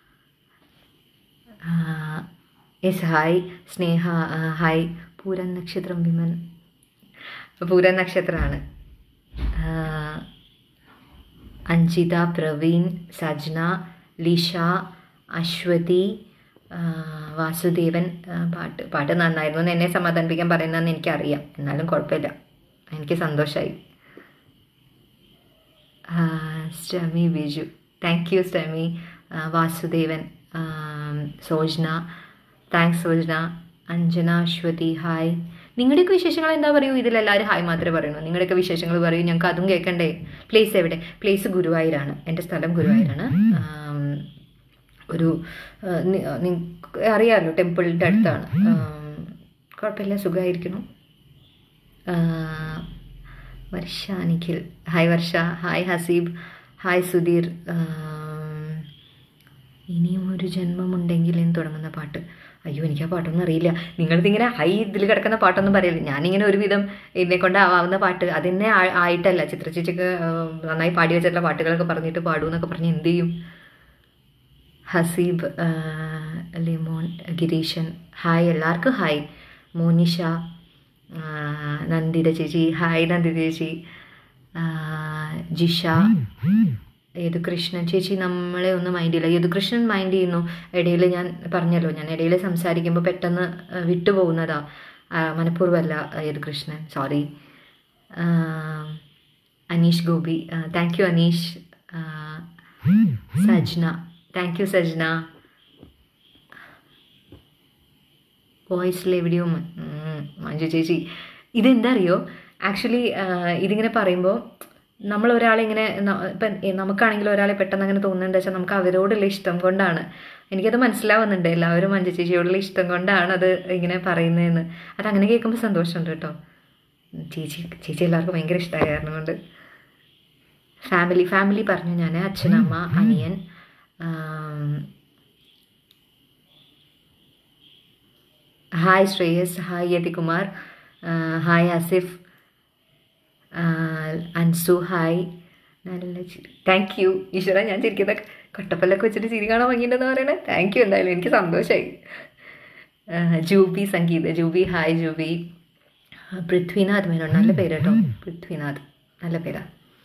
Speaker 1: യെസ് ഹായ് സ്നേഹ ആ, ഹായ് പൂരൻ നക്ഷത്രം വിമൻ പൂരൻ നക്ഷത്രമാണ് ആ, അഞ്ജിത പ്രവീൺ സജ്ന ലിഷ അശ്വതി ആ, വാസുദേവൻ ആ, പാട്ട് പാട്ട് നന്നായിരുന്നു എന്ന് എന്നെ സമാധാനിപ്പിക്കാൻ പറയുന്നതെന്ന് എനിക്കറിയാം എന്നാലും കുഴപ്പമില്ല എനിക്ക് സന്തോഷമായി സ്റ്റമി ബിജു താങ്ക് യു സ്റ്റമി ആ, വാസുദേവൻ ആ, സോജ്ന താങ്ക്സ് സോജ്ന അഞ്ജന അശ്വതി ഹായ് നിങ്ങളുടെയൊക്കെ വിശേഷങ്ങൾ എന്താ പറയൂ ഇതിലെല്ലാവരും ഹായ് മാത്രമേ പറയണൂ നിങ്ങളുടെയൊക്കെ വിശേഷങ്ങൾ പറയൂ ഞങ്ങൾക്ക് അതും കേൾക്കണ്ടേ പ്ലേസ് എവിടെ പ്ലേസ് ഗുരുവായൂരാണ് എൻ്റെ സ്ഥലം ഗുരുവായൂരാണ് ആം, ഒരു ആ, നി- നിങ്ങക്ക് അറിയാമല്ലോ ടെമ്പിളിൻ്റെ അടുത്താണ് ആം, കുഴപ്പമില്ല സുഖമായിരിക്കണം Varsha Nikhil hi Varsha hi Haseeb hi Sudheer ആം, ഇനിയും ഒരു ജന്മമുണ്ടെങ്കിൽ എന്ന് തുടങ്ങുന്ന പാട്ട് അയ്യോ എനിക്ക് ആ പാട്ടൊന്നും അറിയില്ല നിങ്ങളിതിങ്ങനെ ഹൈ ഇതിൽ കിടക്കുന്ന പാട്ടൊന്നും പറയില്ല ഞാനിങ്ങനെ ഒരുവിധം എന്നെ കൊണ്ട് ആവാവുന്ന പാട്ട് അതെന്നെ ആ- ആയിട്ടല്ല ചിത്രചേച്ചിക്ക് ആ, നന്നായി പാടി വെച്ചിട്ടുള്ള പാട്ടുകളൊക്കെ പറഞ്ഞിട്ട് പാടൂ എന്നൊക്കെ പറഞ്ഞ് എന്ത് ചെയ്യും ഹസീബ് ആ, ലിമോൻ ഗിരീശൻ ഹായ് എല്ലാവർക്കും ഹായ് മോനിഷ ആ, നന്ദിത ചേച്ചി ഹായ് നന്ദിത ചേച്ചി ആ, ജിഷ യദുകൃഷ്ണൻ ചേച്ചി നമ്മളെ ഒന്നും മൈൻഡ് ചെയ്യില്ല യദുകൃഷ്ണൻ മൈൻഡ് ചെയ്യുന്നു ഇടയിൽ ഞാൻ പറഞ്ഞല്ലോ ഞാൻ ഇടയിൽ സംസാരിക്കുമ്പോൾ പെട്ടെന്ന് ആ, വിട്ടുപോകുന്നതാ ആ, മനഃപൂർവ്വമല്ല ആ, Yadukrishnan sorry Aneesh Gopi thank you Aneesh ആ, സജ്ന താങ്ക് യു സജ്ന വോയിസിൽ എവിടെയോ മ- ഉം, മഞ്ജു ചേച്ചി ഇതെന്താ അറിയോ ആക്ച്വലി ഇതിങ്ങനെ പറയുമ്പോൾ നമ്മൾ ഒരാളെ ഇങ്ങനെ ന- ഇപ്പം എ- നമുക്കാണെങ്കിലും ഒരാളെ പെട്ടെന്ന് അങ്ങനെ തോന്നുന്നുണ്ട് വെച്ചാൽ നമുക്ക് അവരോടുള്ള ഇഷ്ടം കൊണ്ടാണ് എനിക്കത് മനസ്സിലാവുന്നുണ്ട് എല്ലാവരും മഞ്ജു ചേച്ചിയോടുള്ള ഇഷ്ടം കൊണ്ടാണ് അത് ഇങ്ങനെ പറയുന്നതെന്ന് അത് അങ്ങനെ കേൾക്കുമ്പോൾ സന്തോഷമുണ്ട് കേട്ടോ ചേച്ചി ചേച്ചി എല്ലാവർക്കും ഭയങ്കര ഇഷ്ടമായ കാരണം കൊണ്ട് ഫാമിലി ഫാമിലി പറഞ്ഞു ഞാൻ അച്ഛനമ്മ അനിയൻ ആം, hi Shreyas hi Yathikumar hi Asif Ansu hi നല്ല താങ്ക് യു ഈശ്വര ഞാൻ ചിരിക്കുന്ന കൊട്ടപ്പല്ലൊക്കെ വെച്ചിട്ട് ചിരി കാണാൻ ഭംഗിയുണ്ടെന്ന് പറയണേ താങ്ക് യു എന്തായാലും എനിക്ക് സന്തോഷമായി ജൂബി സംഗീത ജൂബി ഹായ് ജൂബി പൃഥ്വിനാഥ് മേനോൻ നല്ല പേര് കേട്ടോ പൃഥ്വിനാഥ് നല്ല പേരാ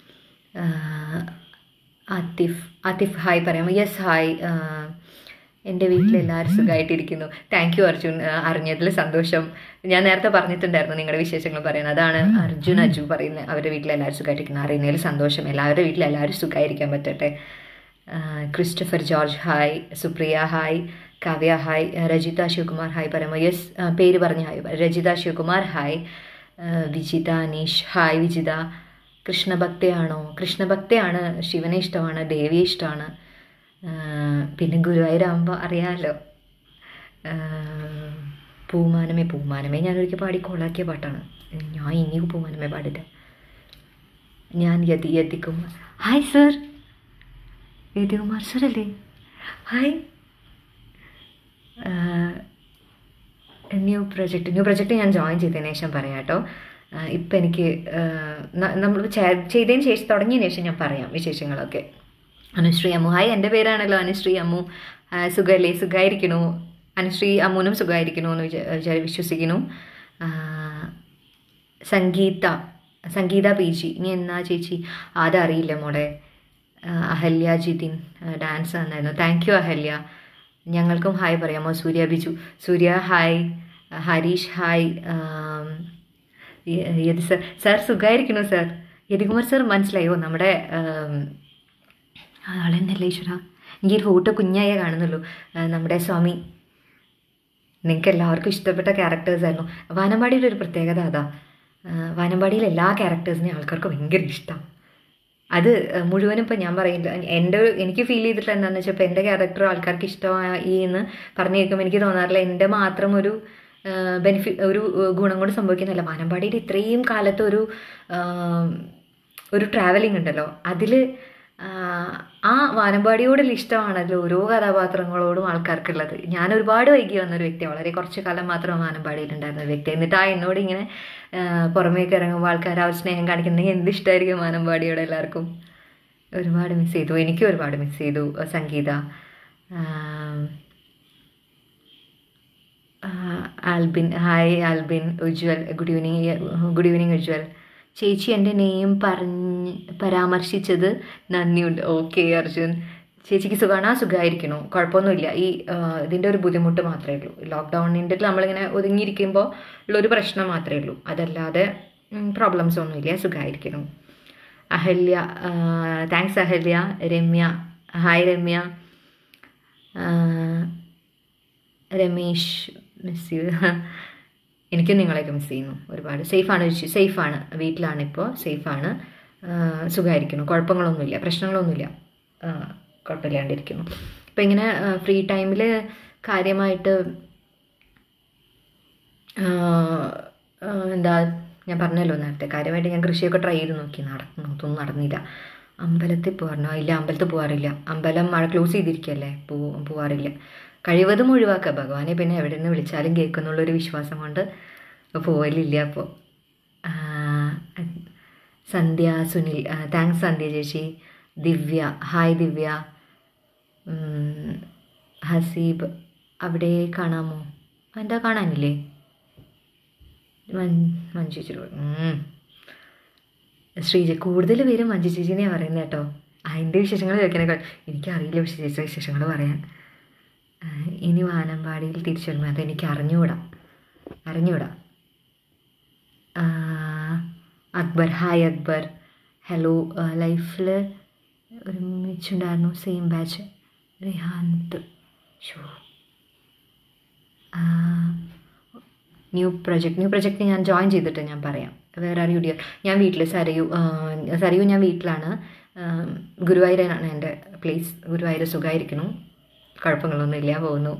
Speaker 1: ആത്തിഫ് ആത്തിഫ് ഹായ് പറയാമോ യെസ് ഹായ് എൻ്റെ വീട്ടിൽ എല്ലാവരും സുഖമായിട്ടിരിക്കുന്നു താങ്ക് യു അർജുൻ അറിഞ്ഞതിൽ സന്തോഷം ഞാൻ നേരത്തെ പറഞ്ഞിട്ടുണ്ടായിരുന്നു നിങ്ങളുടെ വിശേഷങ്ങൾ പറയുന്നത് അതാണ് അർജുൻ അജു പറയുന്നത് അവരുടെ വീട്ടിൽ എല്ലാവരും സുഖമായിട്ടിരിക്കുന്നു അറിയുന്നതിൽ സന്തോഷം എല്ലാവരുടെ വീട്ടിൽ എല്ലാവരും സുഖമായിരിക്കാൻ പറ്റട്ടെ Christopher George hi Supriya hi Kavya hi Rajitha Sivakumar hi പറയുമ്പോൾ യെസ് പേര് പറഞ്ഞ hi Rajitha Sivakumar hi Vijitha Aneesh hi Vijitha കൃഷ്ണഭക്തയാണോ കൃഷ്ണഭക്തയാണ് ശിവനെ ഇഷ്ടമാണ് ദേവിയെ ഇഷ്ടമാണ് പിന്നെ ഗുരുവായൂരാകുമ്പോൾ അറിയാമല്ലോ പൂമാനമേ പൂമാനമേ ഞാനൊരിക്കൽ പാടി കൊളാക്കിയ പാട്ടാണ് ഞാൻ ഇനി പൂമാനമേ പാടില്ല ഞാൻ Yathi Yathikumar hi sir Yathikumar sir അല്ലേ hi new project new project ഞാൻ ജോയിൻ ചെയ്തതിന് ശേഷം പറയാം കേട്ടോ ഇപ്പം എനിക്ക് നമ്മൾ ചെയ്തതിന് ശേഷം തുടങ്ങിയതിന് ശേഷം ഞാൻ പറയാം വിശേഷങ്ങളൊക്കെ അനുശ്രീ അമ്മു ഹായ് എൻ്റെ പേരാണല്ലോ അനുശ്രീ അമ്മു സുഖമല്ലേ സുഖമായിരിക്കണു അനുശ്രീ അമ്മുനും സുഖമായിരിക്കണു എന്ന് വിചാ വിശ്വസിക്കുന്നു സംഗീത സംഗീത പി ജി ഇനി എന്നാ ചേച്ചി അതറിയില്ല മോളെ അഹല്യ ജിതിൻ ഡാൻസ് തന്നായിരുന്നു താങ്ക് യു അഹല്യ ഞങ്ങൾക്കും ഹായ് പറയാമോ Surya Biju Surya hi Harish hi Yathi sir sir സുഖമായിരിക്കണു സാർ യതികുമാർ സാർ മനസ്സിലായോ നമ്മുടെ ആളെന്നല്ലേ ഈശ്വര എനിക്ക് ഒരു ഫോട്ടോ കുഞ്ഞായേ കാണുന്നുള്ളൂ നമ്മുടെ സ്വാമി നിങ്ങൾക്ക് എല്ലാവർക്കും ഇഷ്ടപ്പെട്ട ക്യാരക്ടേഴ്സ് ആയിരുന്നു വാനമ്പാടിയുടെ ഒരു പ്രത്യേകത അതാ വാനമ്പാടിയിലെ എല്ലാ ക്യാരക്ടേഴ്സിനെയും ആൾക്കാർക്ക് ഭയങ്കര ഇഷ്ടമാണ് അത് മുഴുവനും ഇപ്പം ഞാൻ പറയില്ല എൻ്റെ എനിക്ക് ഫീൽ ചെയ്തിട്ടുള്ള എന്താണെന്ന് വെച്ചാൽ ഇപ്പോൾ എൻ്റെ ക്യാരക്ടർ ആൾക്കാർക്ക് ഇഷ്ടമായി എന്ന് പറഞ്ഞു കേൾക്കുമ്പോൾ എനിക്ക് തോന്നാറില്ല എൻ്റെ മാത്രം ഒരു ബെനിഫിറ്റ് ഒരു ഗുണം കൊണ്ട് സംഭവിക്കുന്നില്ല വാനമ്പാടിയുടെ ഇത്രയും കാലത്ത് ഒരു ഒരു ട്രാവലിംഗ് ഉണ്ടല്ലോ അതിൽ ആ വാനമ്പാടിയോടുള്ള ഇഷ്ടമാണല്ലോ ഓരോ കഥാപാത്രങ്ങളോടും ആൾക്കാർക്കുള്ളത് ഞാൻ ഒരുപാട് വൈകി വന്നൊരു വ്യക്തിയാണ് വളരെ കുറച്ച് കാലം മാത്രം വാനമ്പാടിയിലുണ്ടായിരുന്ന ഒരു വ്യക്തി എന്നിട്ട് ആ എന്നോട് ഇങ്ങനെ പുറമേക്ക് ഇറങ്ങുമ്പോൾ ആൾക്കാർ ആ സ്നേഹം കാണിക്കുന്നെങ്കിൽ എന്ത് ഇഷ്ടമായിരിക്കും വാനമ്പാടിയോട് എല്ലാവർക്കും ഒരുപാട് മിസ് ചെയ്തു എനിക്കും ഒരുപാട് മിസ് ചെയ്തു Sangeetha Albin hi Albin Ujwal good evening good evening Ujwal ചേച്ചി എൻ്റെ നെയ്യും പറഞ്ഞ് പരാമർശിച്ചത് നന്ദിയുണ്ട് ഓക്കെ അർജുൻ ചേച്ചിക്ക് സുഖമാണ് ആ സുഖമായിരിക്കണു കുഴപ്പമൊന്നുമില്ല ഈ ഇതിൻ്റെ ഒരു ബുദ്ധിമുട്ട് മാത്രമേ ഉള്ളൂ ലോക്ക്ഡൗണിൻ്റെ നമ്മളിങ്ങനെ ഒതുങ്ങിയിരിക്കുമ്പോൾ ഉള്ളൊരു പ്രശ്നം മാത്രമേ ഉള്ളൂ അതല്ലാതെ പ്രോബ്ലംസ് ഒന്നുമില്ല സുഖമായിരിക്കണം Ahalya thanks Ahalya Ramya hi Ramya Ramesh miss you എനിക്കും നിങ്ങളെയൊക്കെ മിസ് ചെയ്യുന്നു ഒരുപാട് സേഫാണ് സേഫാണ് വീട്ടിലാണിപ്പോൾ സേഫാണ് സുഖമായിരിക്കുന്നു കുഴപ്പങ്ങളൊന്നുമില്ല പ്രശ്നങ്ങളൊന്നുമില്ല കുഴപ്പമില്ലാണ്ടിരിക്കുന്നു ഇപ്പം ഇങ്ങനെ ഫ്രീ ടൈമിൽ കാര്യമായിട്ട് എന്താ ഞാൻ പറഞ്ഞല്ലോ നേരത്തെ കാര്യമായിട്ട് ഞാൻ കൃഷിയൊക്കെ ട്രൈ ചെയ്ത് നോക്കി നടന്നു ഒന്നും നടന്നില്ല അമ്പലത്തിൽ പോകാറുണ്ടോ ഇല്ല അമ്പലത്തിൽ പോകാറില്ല അമ്പലം മഴ ക്ലോസ് ചെയ്തിരിക്കുകയല്ലേ പോ പോകാറില്ല കഴിവതും ഒഴിവാക്കുക ഭഗവാനെ പിന്നെ എവിടെ നിന്ന് വിളിച്ചാലും കേൾക്കുന്നുള്ളൊരു വിശ്വാസം കൊണ്ട് പോകലില്ല അപ്പോൾ സന്ധ്യ സുനിൽ താങ്ക്സ് സന്ധ്യ ചേച്ചി ദിവ്യ ഹായ് ദിവ്യ ഹസീബ് അവിടെ കാണാമോ എന്താ കാണാനില്ലേ മഞ്ജു ചേച്ചി ശ്രീജ കൂടുതൽ പേരും മഞ്ജു ചേച്ചിനെയാണ് പറയുന്നത് കേട്ടോ അതിൻ്റെ വിശേഷങ്ങൾ ചോദിക്കാനേക്കാൾ എനിക്കറിയില്ല വിശേഷ വിശേഷങ്ങൾ പറയാൻ ഇനി വാനമ്പാടിയിൽ തിരിച്ചു വരുമ്പോൾ അതെനിക്ക് അറിഞ്ഞുകൂടാ അറിഞ്ഞുകൂടാ അക്ബർ ഹായ് അക്ബർ ഹലോ ലൈഫിൽ ഒരുമിച്ചുണ്ടായിരുന്നു സെയിം ബാച്ച് റിഹാന്ത് ഷോ ന്യൂ പ്രൊജക്ട് ന്യൂ പ്രൊജക്റ്റ് ഞാൻ ജോയിൻ ചെയ്തിട്ട് ഞാൻ പറയാം വേറെ ആർ യു ഡിയർ ഞാൻ വീട്ടിൽ സരയു സരയു ഞാൻ വീട്ടിലാണ് ഗുരുവായൂരാണ് എൻ്റെ പ്ലേസ് ഗുരുവായൂർ സുഖമായിരിക്കുന്നു കുഴപ്പങ്ങളൊന്നുമില്ല പോകുന്നു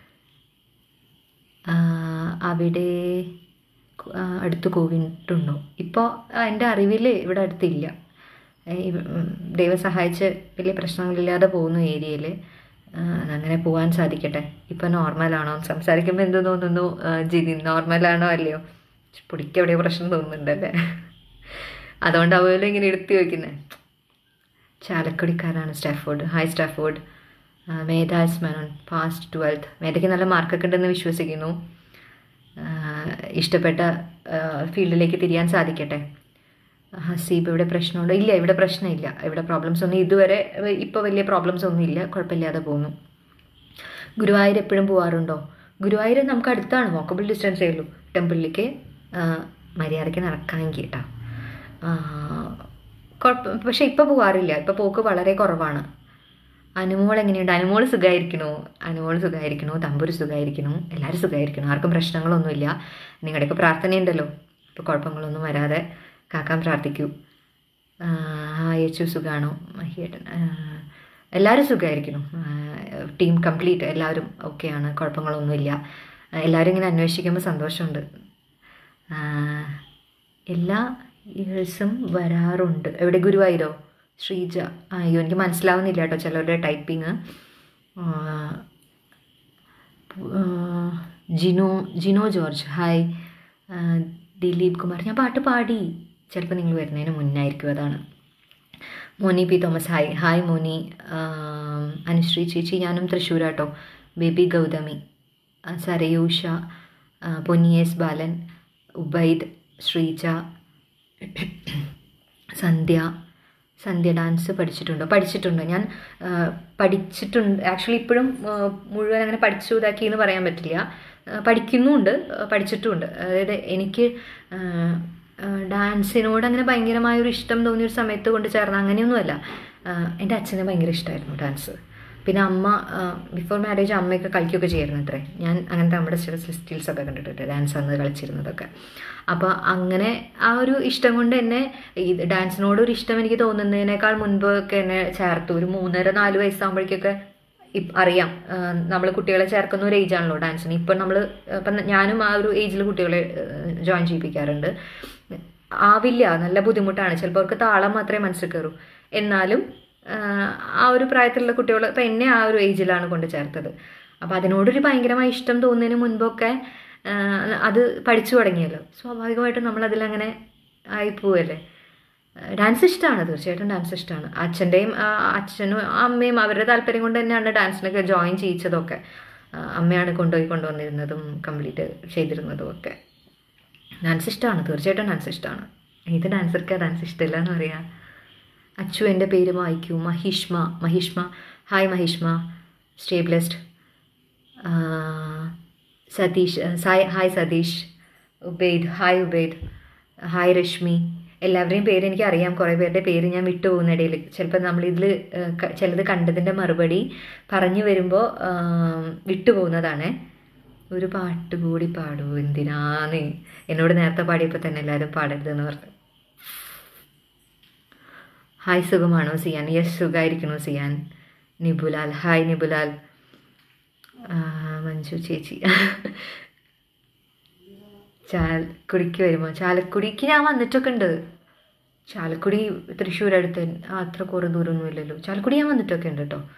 Speaker 1: അവിടെ അടുത്ത് കോവിട്ടുണ്ടോ ഇപ്പോൾ എൻ്റെ അറിവിൽ ഇവിടെ അടുത്തില്ല ദൈവം സഹായിച്ച് വലിയ പ്രശ്നങ്ങളില്ലാതെ പോകുന്നു ഏരിയയിൽ ആ, അങ്ങനെ പോകാൻ സാധിക്കട്ടെ ഇപ്പം നോർമലാണോ സംസാരിക്കുമ്പോൾ എന്ത് തോന്നുന്നു ആ, ജിനി നോർമലാണോ അല്ലയോ പൊടിക്ക് എവിടെയോ പ്രശ്നം തോന്നുന്നുണ്ടല്ലേ അതുകൊണ്ടാവുമല്ലോ ഇങ്ങനെ എടുത്തു വയ്ക്കുന്നത് ചാലക്കുടിക്കാരാണ് Stafford hi Stafford Medha S Menon past twelfth മേധയ്ക്ക് നല്ല മാർക്കൊക്കെ ഉണ്ടെന്ന് വിശ്വസിക്കുന്നു ആ, ഇഷ്ടപ്പെട്ട ഫീൽഡിലേക്ക് തിരിയാൻ സാധിക്കട്ടെ ഹസീബ് ഇവിടെ പ്രശ്നമുണ്ടോ ഇല്ല ഇവിടെ പ്രശ്നമില്ല ഇവിടെ പ്രോബ്ലംസ് ഒന്നും ഇതുവരെ ഇപ്പോൾ വലിയ പ്രോബ്ലംസ് ഒന്നും ഇല്ല കുഴപ്പമില്ലാതെ പോകുന്നു ഗുരുവായൂർ എപ്പോഴും പോകാറുണ്ടോ ഗുരുവായൂർ നമുക്ക് അടുത്താണ് വാക്കബിൾ ഡിസ്റ്റൻസേ ഉള്ളൂ ടെമ്പിളിലേക്ക് ആ, മര്യാദയ്ക്ക് നടക്കാമെങ്കിൽ കേട്ടോ ആ, കുഴപ്പം പക്ഷെ ഇപ്പോൾ പോകാറില്ല ഇപ്പോൾ പോക്ക് വളരെ കുറവാണ് അനുമോൾ എങ്ങനെയുണ്ട് അനുമോൾ സുഖമായിരിക്കണു അനുമോൾ സുഖമായിരിക്കണു തമ്പൂര് സുഖമായിരിക്കണു എല്ലാവരും സുഖമായിരിക്കണം ആർക്കും പ്രശ്നങ്ങളൊന്നുമില്ല നിങ്ങളുടെയൊക്കെ പ്രാർത്ഥനയുണ്ടല്ലോ ഇപ്പോൾ കുഴപ്പങ്ങളൊന്നും വരാതെ കാക്കാൻ പ്രാർത്ഥിക്കൂ ആ, ഹായ് യേച്ചു സുഖാണോ മഹിയേട്ടൻ ആ, എല്ലാവരും സുഖമായിരിക്കണം ടീം കംപ്ലീറ്റ് എല്ലാവരും ഓക്കെയാണ് കുഴപ്പങ്ങളൊന്നുമില്ല ആ, എല്ലാവരും ഇങ്ങനെ അന്വേഷിക്കുമ്പോൾ സന്തോഷമുണ്ട് ആ, എല്ലാ ഇയേഴ്സും വരാറുണ്ട് എവിടെ ഗുരുവായൂരോ ശ്രീജ ആ, അയ്യോ എനിക്ക് മനസ്സിലാവുന്നില്ല കേട്ടോ ചിലരുടെ typing Jino Jino George hi ആ, ദിലീപ് കുമാർ ഞാൻ പാട്ട് പാടി ചിലപ്പോൾ നിങ്ങൾ വരുന്നതിന് മുന്നായിരിക്കും അതാണ് Moni P Thomas hi hi Moni ആം, അനുശ്രീ ചേച്ചി ഞാനും തൃശ്ശൂരാട്ടോ ബേബി ഗൗതമി ആ, സരയൂഷ ആ, പൊന്നി എസ് ബാലൻ ഉബൈദ് ശ്രീജ സന്ധ്യ സന്ധ്യ ഡാൻസ് പഠിച്ചിട്ടുണ്ടോ പഠിച്ചിട്ടുണ്ട് ഞാൻ ആ, പഠിച്ചിട്ടുണ്ട് ആക്ച്വലി ഇപ്പോഴും ആ, മുഴുവൻ അങ്ങനെ പഠിച്ചു ഇതാക്കി എന്ന് പറയാൻ പറ്റില്ല ആ, പഠിക്കുന്നുമുണ്ട് ആ, പഠിച്ചിട്ടുമുണ്ട് അതായത് എനിക്ക് ആ, ആ, ഡാൻസിനോട് അങ്ങനെ ഭയങ്കരമായൊരു ഇഷ്ടം തോന്നിയൊരു സമയത്ത് കൊണ്ട് ചേർന്ന അങ്ങനെയൊന്നുമല്ല ആ, എൻ്റെ അച്ഛന് ഭയങ്കര ഇഷ്ടമായിരുന്നു ഡാൻസ് പിന്നെ അമ്മ ബിഫോർ മാരേജ് അമ്മയൊക്കെ കളിക്കുകയൊക്കെ ചെയ്യായിരുന്നു അത്രേ ഞാൻ അങ്ങനത്തെ നമ്മുടെ ചില സ്റ്റിൽസൊക്കെ കണ്ടിട്ടുണ്ട് ഡാൻസ് അന്ന് കളിച്ചിരുന്നതൊക്കെ അപ്പോൾ അങ്ങനെ ആ ഒരു ഇഷ്ടം കൊണ്ട് എന്നെ ഈ ഡാൻസിനോട് ഒരു ഇഷ്ടം എനിക്ക് തോന്നുന്നതിനേക്കാൾ മുൻപൊക്കെ എന്നെ ചേർത്തു ഒരു മൂന്നര നാല് വയസ്സാകുമ്പോഴേക്കൊക്കെ ഇപ് അറിയാം നമ്മൾ കുട്ടികളെ ചേർക്കുന്ന ഒരു ഏജാണല്ലോ ഡാൻസിന് ഇപ്പം നമ്മൾ ഇപ്പം ഞാനും ആ ഒരു ഏജിൽ കുട്ടികളെ ജോയിൻ ചെയ്യിപ്പിക്കാറുണ്ട് ആവില്ല നല്ല ബുദ്ധിമുട്ടാണ് ചിലപ്പോൾ അവർക്ക് താളം മാത്രമേ മനസ്സിൽ കയറൂ എന്നാലും ആഹ് ആ ഒരു പ്രായത്തിലുള്ള കുട്ടികൾ ഇപ്പം എന്നെ ആ ഒരു ഏജിലാണ് കൊണ്ട് ചേർത്തത് അപ്പോൾ അതിനോടൊരു ഭയങ്കരമായ ഇഷ്ടം തോന്നുന്നതിന് മുൻപൊക്കെ ആഹ് അത് പഠിച്ചു തുടങ്ങിയല്ലോ സ്വാഭാവികമായിട്ടും നമ്മൾ അതിലങ്ങനെ ആയിപ്പോവല്ലേ ഡാൻസ് ഇഷ്ടമാണ് തീർച്ചയായിട്ടും ഡാൻസ് ഇഷ്ടമാണ് അച്ഛൻ്റെയും അച്ഛനും അമ്മയും അവരുടെ താല്പര്യം കൊണ്ട് തന്നെയാണ് ഡാൻസിനൊക്കെ ജോയിൻ ചെയ്യിച്ചതൊക്കെ ആ, അമ്മയാണ് കൊണ്ടുപോയി കൊണ്ടുവന്നിരുന്നതും കംപ്ലീറ്റ് ചെയ്തിരുന്നതും ഒക്കെ ഡാൻസ് ഇഷ്ടമാണ് തീർച്ചയായിട്ടും ഡാൻസ് ഇഷ്ടമാണ് ഏത് ഡാൻസർക്ക് ഡാൻസ് ഇഷ്ടമില്ല എന്ന് പറയാം അച്ചു എൻ്റെ പേര് വായിക്കൂ Mahishma Mahishma hi Mahishma stay blessed Satheesh ആ, Sai hi Satheesh Ubaid hi Ubaid hi Reshmi എല്ലാവരുടെയും പേര് എനിക്ക് അറിയാം കുറേ പേരുടെ പേര് ഞാൻ വിട്ടു പോകുന്ന ഇടയിൽ ചിലപ്പോൾ നമ്മളിതിൽ ചിലത് കണ്ടതിൻ്റെ മറുപടി പറഞ്ഞു വരുമ്പോൾ വിട്ടു പോകുന്നതാണ് ഒരു പാട്ട് കൂടി പാടൂ എന്തിനാന്ന് എന്നോട് നേരത്തെ പാടിയപ്പോൾ തന്നെ എല്ലാവരും പാടരുതെന്ന് പറഞ്ഞു ഹായ് സുഖമാണോ സിയാൻ യെസ് സുഖമായിരിക്കണോ സിയാൻ നിബുലാൽ ഹായ് നിബുലാൽ ആ, മഞ്ജു ചേച്ചി ചാലക്കുടിക്ക് വരുമോ ചാലക്കുടിക്ക് ഞാൻ വന്നിട്ടൊക്കെ ഉണ്ട് ചാലക്കുടി തൃശ്ശൂർ അടുത്ത് ആ, അത്ര കുറേ ദൂരമൊന്നും ഇല്ലല്ലോ ചാലക്കുടി ഞാൻ വന്നിട്ടൊക്കെ ഉണ്ട് കേട്ടോ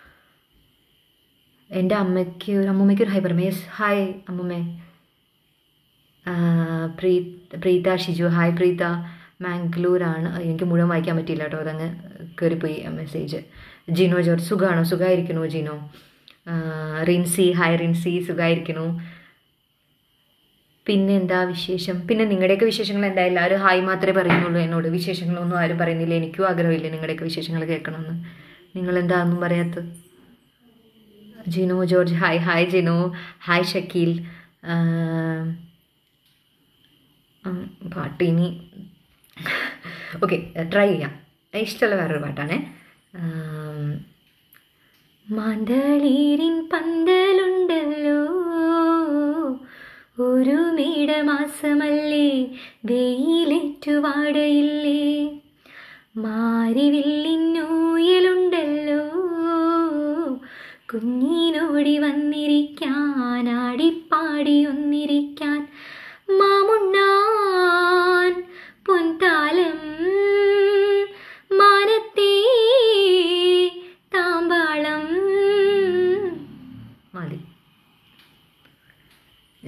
Speaker 1: എൻ്റെ അമ്മയ്ക്ക് ഒരു അമ്മൂമ്മയ്ക്ക് ഒരു ഹൈ പറയാം യെസ് ഹായ് അമ്മൂമ്മേ ആ, പ്രീ പ്രീത ഷിജു ഹായ് പ്രീത മാംഗ്ലൂരാണ് എനിക്ക് മുഴുവൻ വായിക്കാൻ പറ്റിയില്ല കേട്ടോ അതങ്ങ് കയറിപ്പോയി മെസ്സേജ് ജിനോ ജോർജ് സുഖമാണോ സുഖമായിരിക്കണോ ജിനോ ആ, റിൻസി ഹായ് റിൻസി സുഖമായിരിക്കണു പിന്നെ എന്താ വിശേഷം പിന്നെ നിങ്ങളുടെയൊക്കെ വിശേഷങ്ങൾ എന്താ എല്ലാവരും ഹായ് മാത്രമേ പറയുന്നുള്ളൂ എന്നോട് വിശേഷങ്ങളൊന്നും ആരും പറയുന്നില്ല എനിക്കും ആഗ്രഹമില്ല നിങ്ങളുടെയൊക്കെ വിശേഷങ്ങൾ കേൾക്കണമെന്ന് നിങ്ങളെന്താ ഒന്നും പറയാത്തത് Jinu George hi hi Jinu hi Shakeel ആം, ഉം, പാട്ട് ഇനി ഓക്കെ ട്രൈ ചെയ്യാം ഇഷ്ടമുള്ള വേറൊരു പാട്ടാണേ ആം, മാന്തളീരിൻ പന്തലുണ്ടല്ലോ ഒരു മേടമാസമല്ലേ വെയിലേറ്റുവാടയില്ലേ മാരിവില്ലിന്നൂയലുണ്ടല്ലോ കുഞ്ഞിനോടി വന്നിരിക്കാൻ ആടിപ്പാടി ഒന്നിരിക്കാൻ മാമുണ്ണാൻ പൊൻതാലം മാനത്തേ താമ്പാളം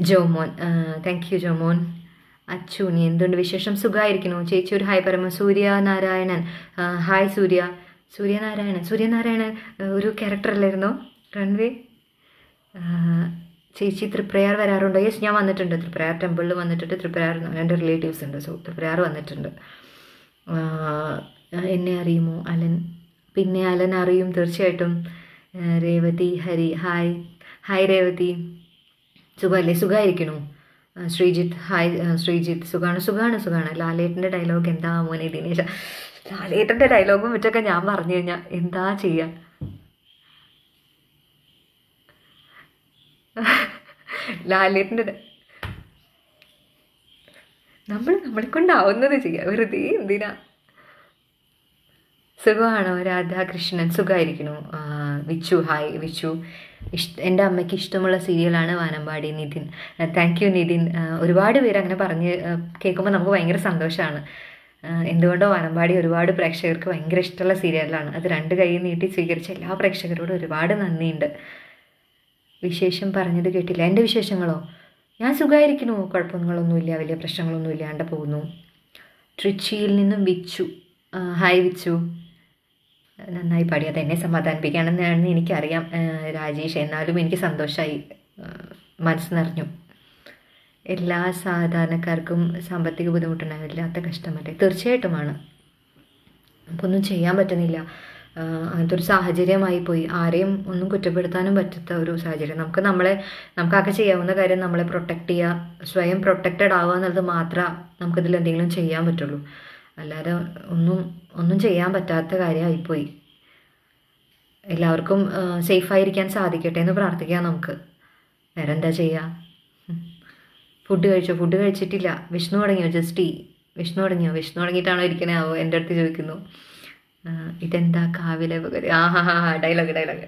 Speaker 1: ജോമോൻ താങ്ക് യു ജോമോൻ അച്ചു നീ എന്തുണ്ട് വിശേഷം സുഖമായിരിക്കുന്നു ചേച്ചി ഒരു ഹായ് പറയുമ്പോൾ സൂര്യനാരായണൻ ആ, ഹായ് സൂര്യ സൂര്യനാരായണൻ സൂര്യനാരായണൻ ആ, ഒരു ക്യാരക്ടർ അല്ലായിരുന്നോ റൺവേ ആ, ചേച്ചി തൃപ്രയാർ വരാറുണ്ടോ യെസ് ഞാൻ വന്നിട്ടുണ്ട് തൃപ്രയാർ ടെമ്പിളിൽ വന്നിട്ടുണ്ട് തൃപ്രയാർ എൻ്റെ റിലേറ്റീവ്സ് ഉണ്ട് സോ തൃപ്രയാർ വന്നിട്ടുണ്ട് ആ, എന്നെ അറിയുമോ അലൻ പിന്നെ അലൻ അറിയും തീർച്ചയായിട്ടും ആ, രേവതി ഹരി ഹായ് ഹായ് രേവതി സുഖമല്ലേ സുഖമായിരിക്കണു ആ, ശ്രീജിത്ത് ഹായ് ആ, ശ്രീജിത്ത് സുഖാണ് സുഖാണ് സുഖാണ് ലാലേട്ടൻ്റെ ഡയലോഗ് എന്താ മോനെ ദിനേശ ലാലേട്ടൻ്റെ ഡയലോഗും മറ്റൊക്കെ ഞാൻ പറഞ്ഞു കഴിഞ്ഞാൽ എന്താ ചെയ്യുക ലാലേട്ടൻ്റെ ഡ- നമ്മൾ നമ്മളെ കൊണ്ടാവുന്നത് ചെയ്യുക വെറുതെ എന്തിനാ സുഖമാണോ രാധാകൃഷ്ണൻ സുഖമായിരിക്കണു ആ, വിച്ചു ഹായ് വിച്ചു ഇഷ്ട എൻ്റെ അമ്മയ്ക്ക് ഇഷ്ടമുള്ള സീരിയലാണ് വാനമ്പാടി നിതിൻ താങ്ക് യു നിതിൻ ആ, ഒരുപാട് പേര് അങ്ങനെ പറഞ്ഞ് കേൾക്കുമ്പോൾ നമുക്ക് ഭയങ്കര സന്തോഷമാണ് എന്തുകൊണ്ടോ വാനമ്പാടി ഒരുപാട് പ്രേക്ഷകർക്ക് ഭയങ്കര ഇഷ്ടമുള്ള സീരിയലാണ് അത് രണ്ട് കൈ നീട്ടി സ്വീകരിച്ച എല്ലാ പ്രേക്ഷകരോടും ഒരുപാട് നന്ദിയുണ്ട് വിശേഷം പറഞ്ഞത് കേട്ടില്ല എൻ്റെ വിശേഷങ്ങളോ ഞാൻ സുഖമായിരിക്കുന്നു കുഴപ്പങ്ങളൊന്നുമില്ല വലിയ പ്രശ്നങ്ങളൊന്നും ഇല്ലാണ്ട് പോകുന്നു ട്രിച്ചിയിൽ നിന്നും വിച്ചു ആ, ഹായ് വിച്ചു നന്നായി പാടി അത് എന്നെ സമാധാനിപ്പിക്കുകയാണെന്നാണ് എനിക്കറിയാം ആ, രാജേഷ് എന്നാലും എനിക്ക് സന്തോഷമായി മനസ്സ് നിറഞ്ഞു എല്ലാ സാധാരണക്കാർക്കും സാമ്പത്തിക ബുദ്ധിമുട്ടുണ്ടാവില്ലാത്ത കഷ്ടമല്ലേ തീർച്ചയായിട്ടുമാണ് നമുക്കൊന്നും ചെയ്യാൻ പറ്റുന്നില്ല ആ, അങ്ങനത്തെ ഒരു സാഹചര്യമായി പോയി ആരെയും ഒന്നും കുറ്റപ്പെടുത്താനും പറ്റാത്ത ഒരു സാഹചര്യം നമുക്ക് നമ്മളെ നമുക്കൊക്കെ ചെയ്യാവുന്ന കാര്യം നമ്മളെ പ്രൊട്ടക്റ്റ് ചെയ്യുക സ്വയം പ്രൊട്ടക്റ്റഡ് ആവുക എന്നുള്ളത് മാത്രമേ നമുക്കിതിൽ എന്തെങ്കിലും ചെയ്യാൻ പറ്റുള്ളൂ അല്ലാതെ ഒന്നും ഒന്നും ചെയ്യാൻ പറ്റാത്ത കാര്യമായിപ്പോയി എല്ലാവർക്കും സേഫായിരിക്കാൻ സാധിക്കട്ടെ എന്ന് പ്രാർത്ഥിക്കാം നമുക്ക് വേറെ എന്താ ചെയ്യുക ഫുഡ് കഴിച്ചോ ഫുഡ് കഴിച്ചിട്ടില്ല വിഷ്ണു തുടങ്ങിയോ ജസ്റ്റ് വിഷ്ണു തുടങ്ങിയോ വിഷ്ണു തുടങ്ങിയിട്ടാണോ ഇരിക്കണേ ആവോ എൻ്റെ അടുത്ത് ചോദിക്കുന്നു ആ, ഇതെന്താ കാവിലെ ഭഗവതി ആ ഹാ ഹാ ഹാ ഡയലോഗ് ഡയലോഗ്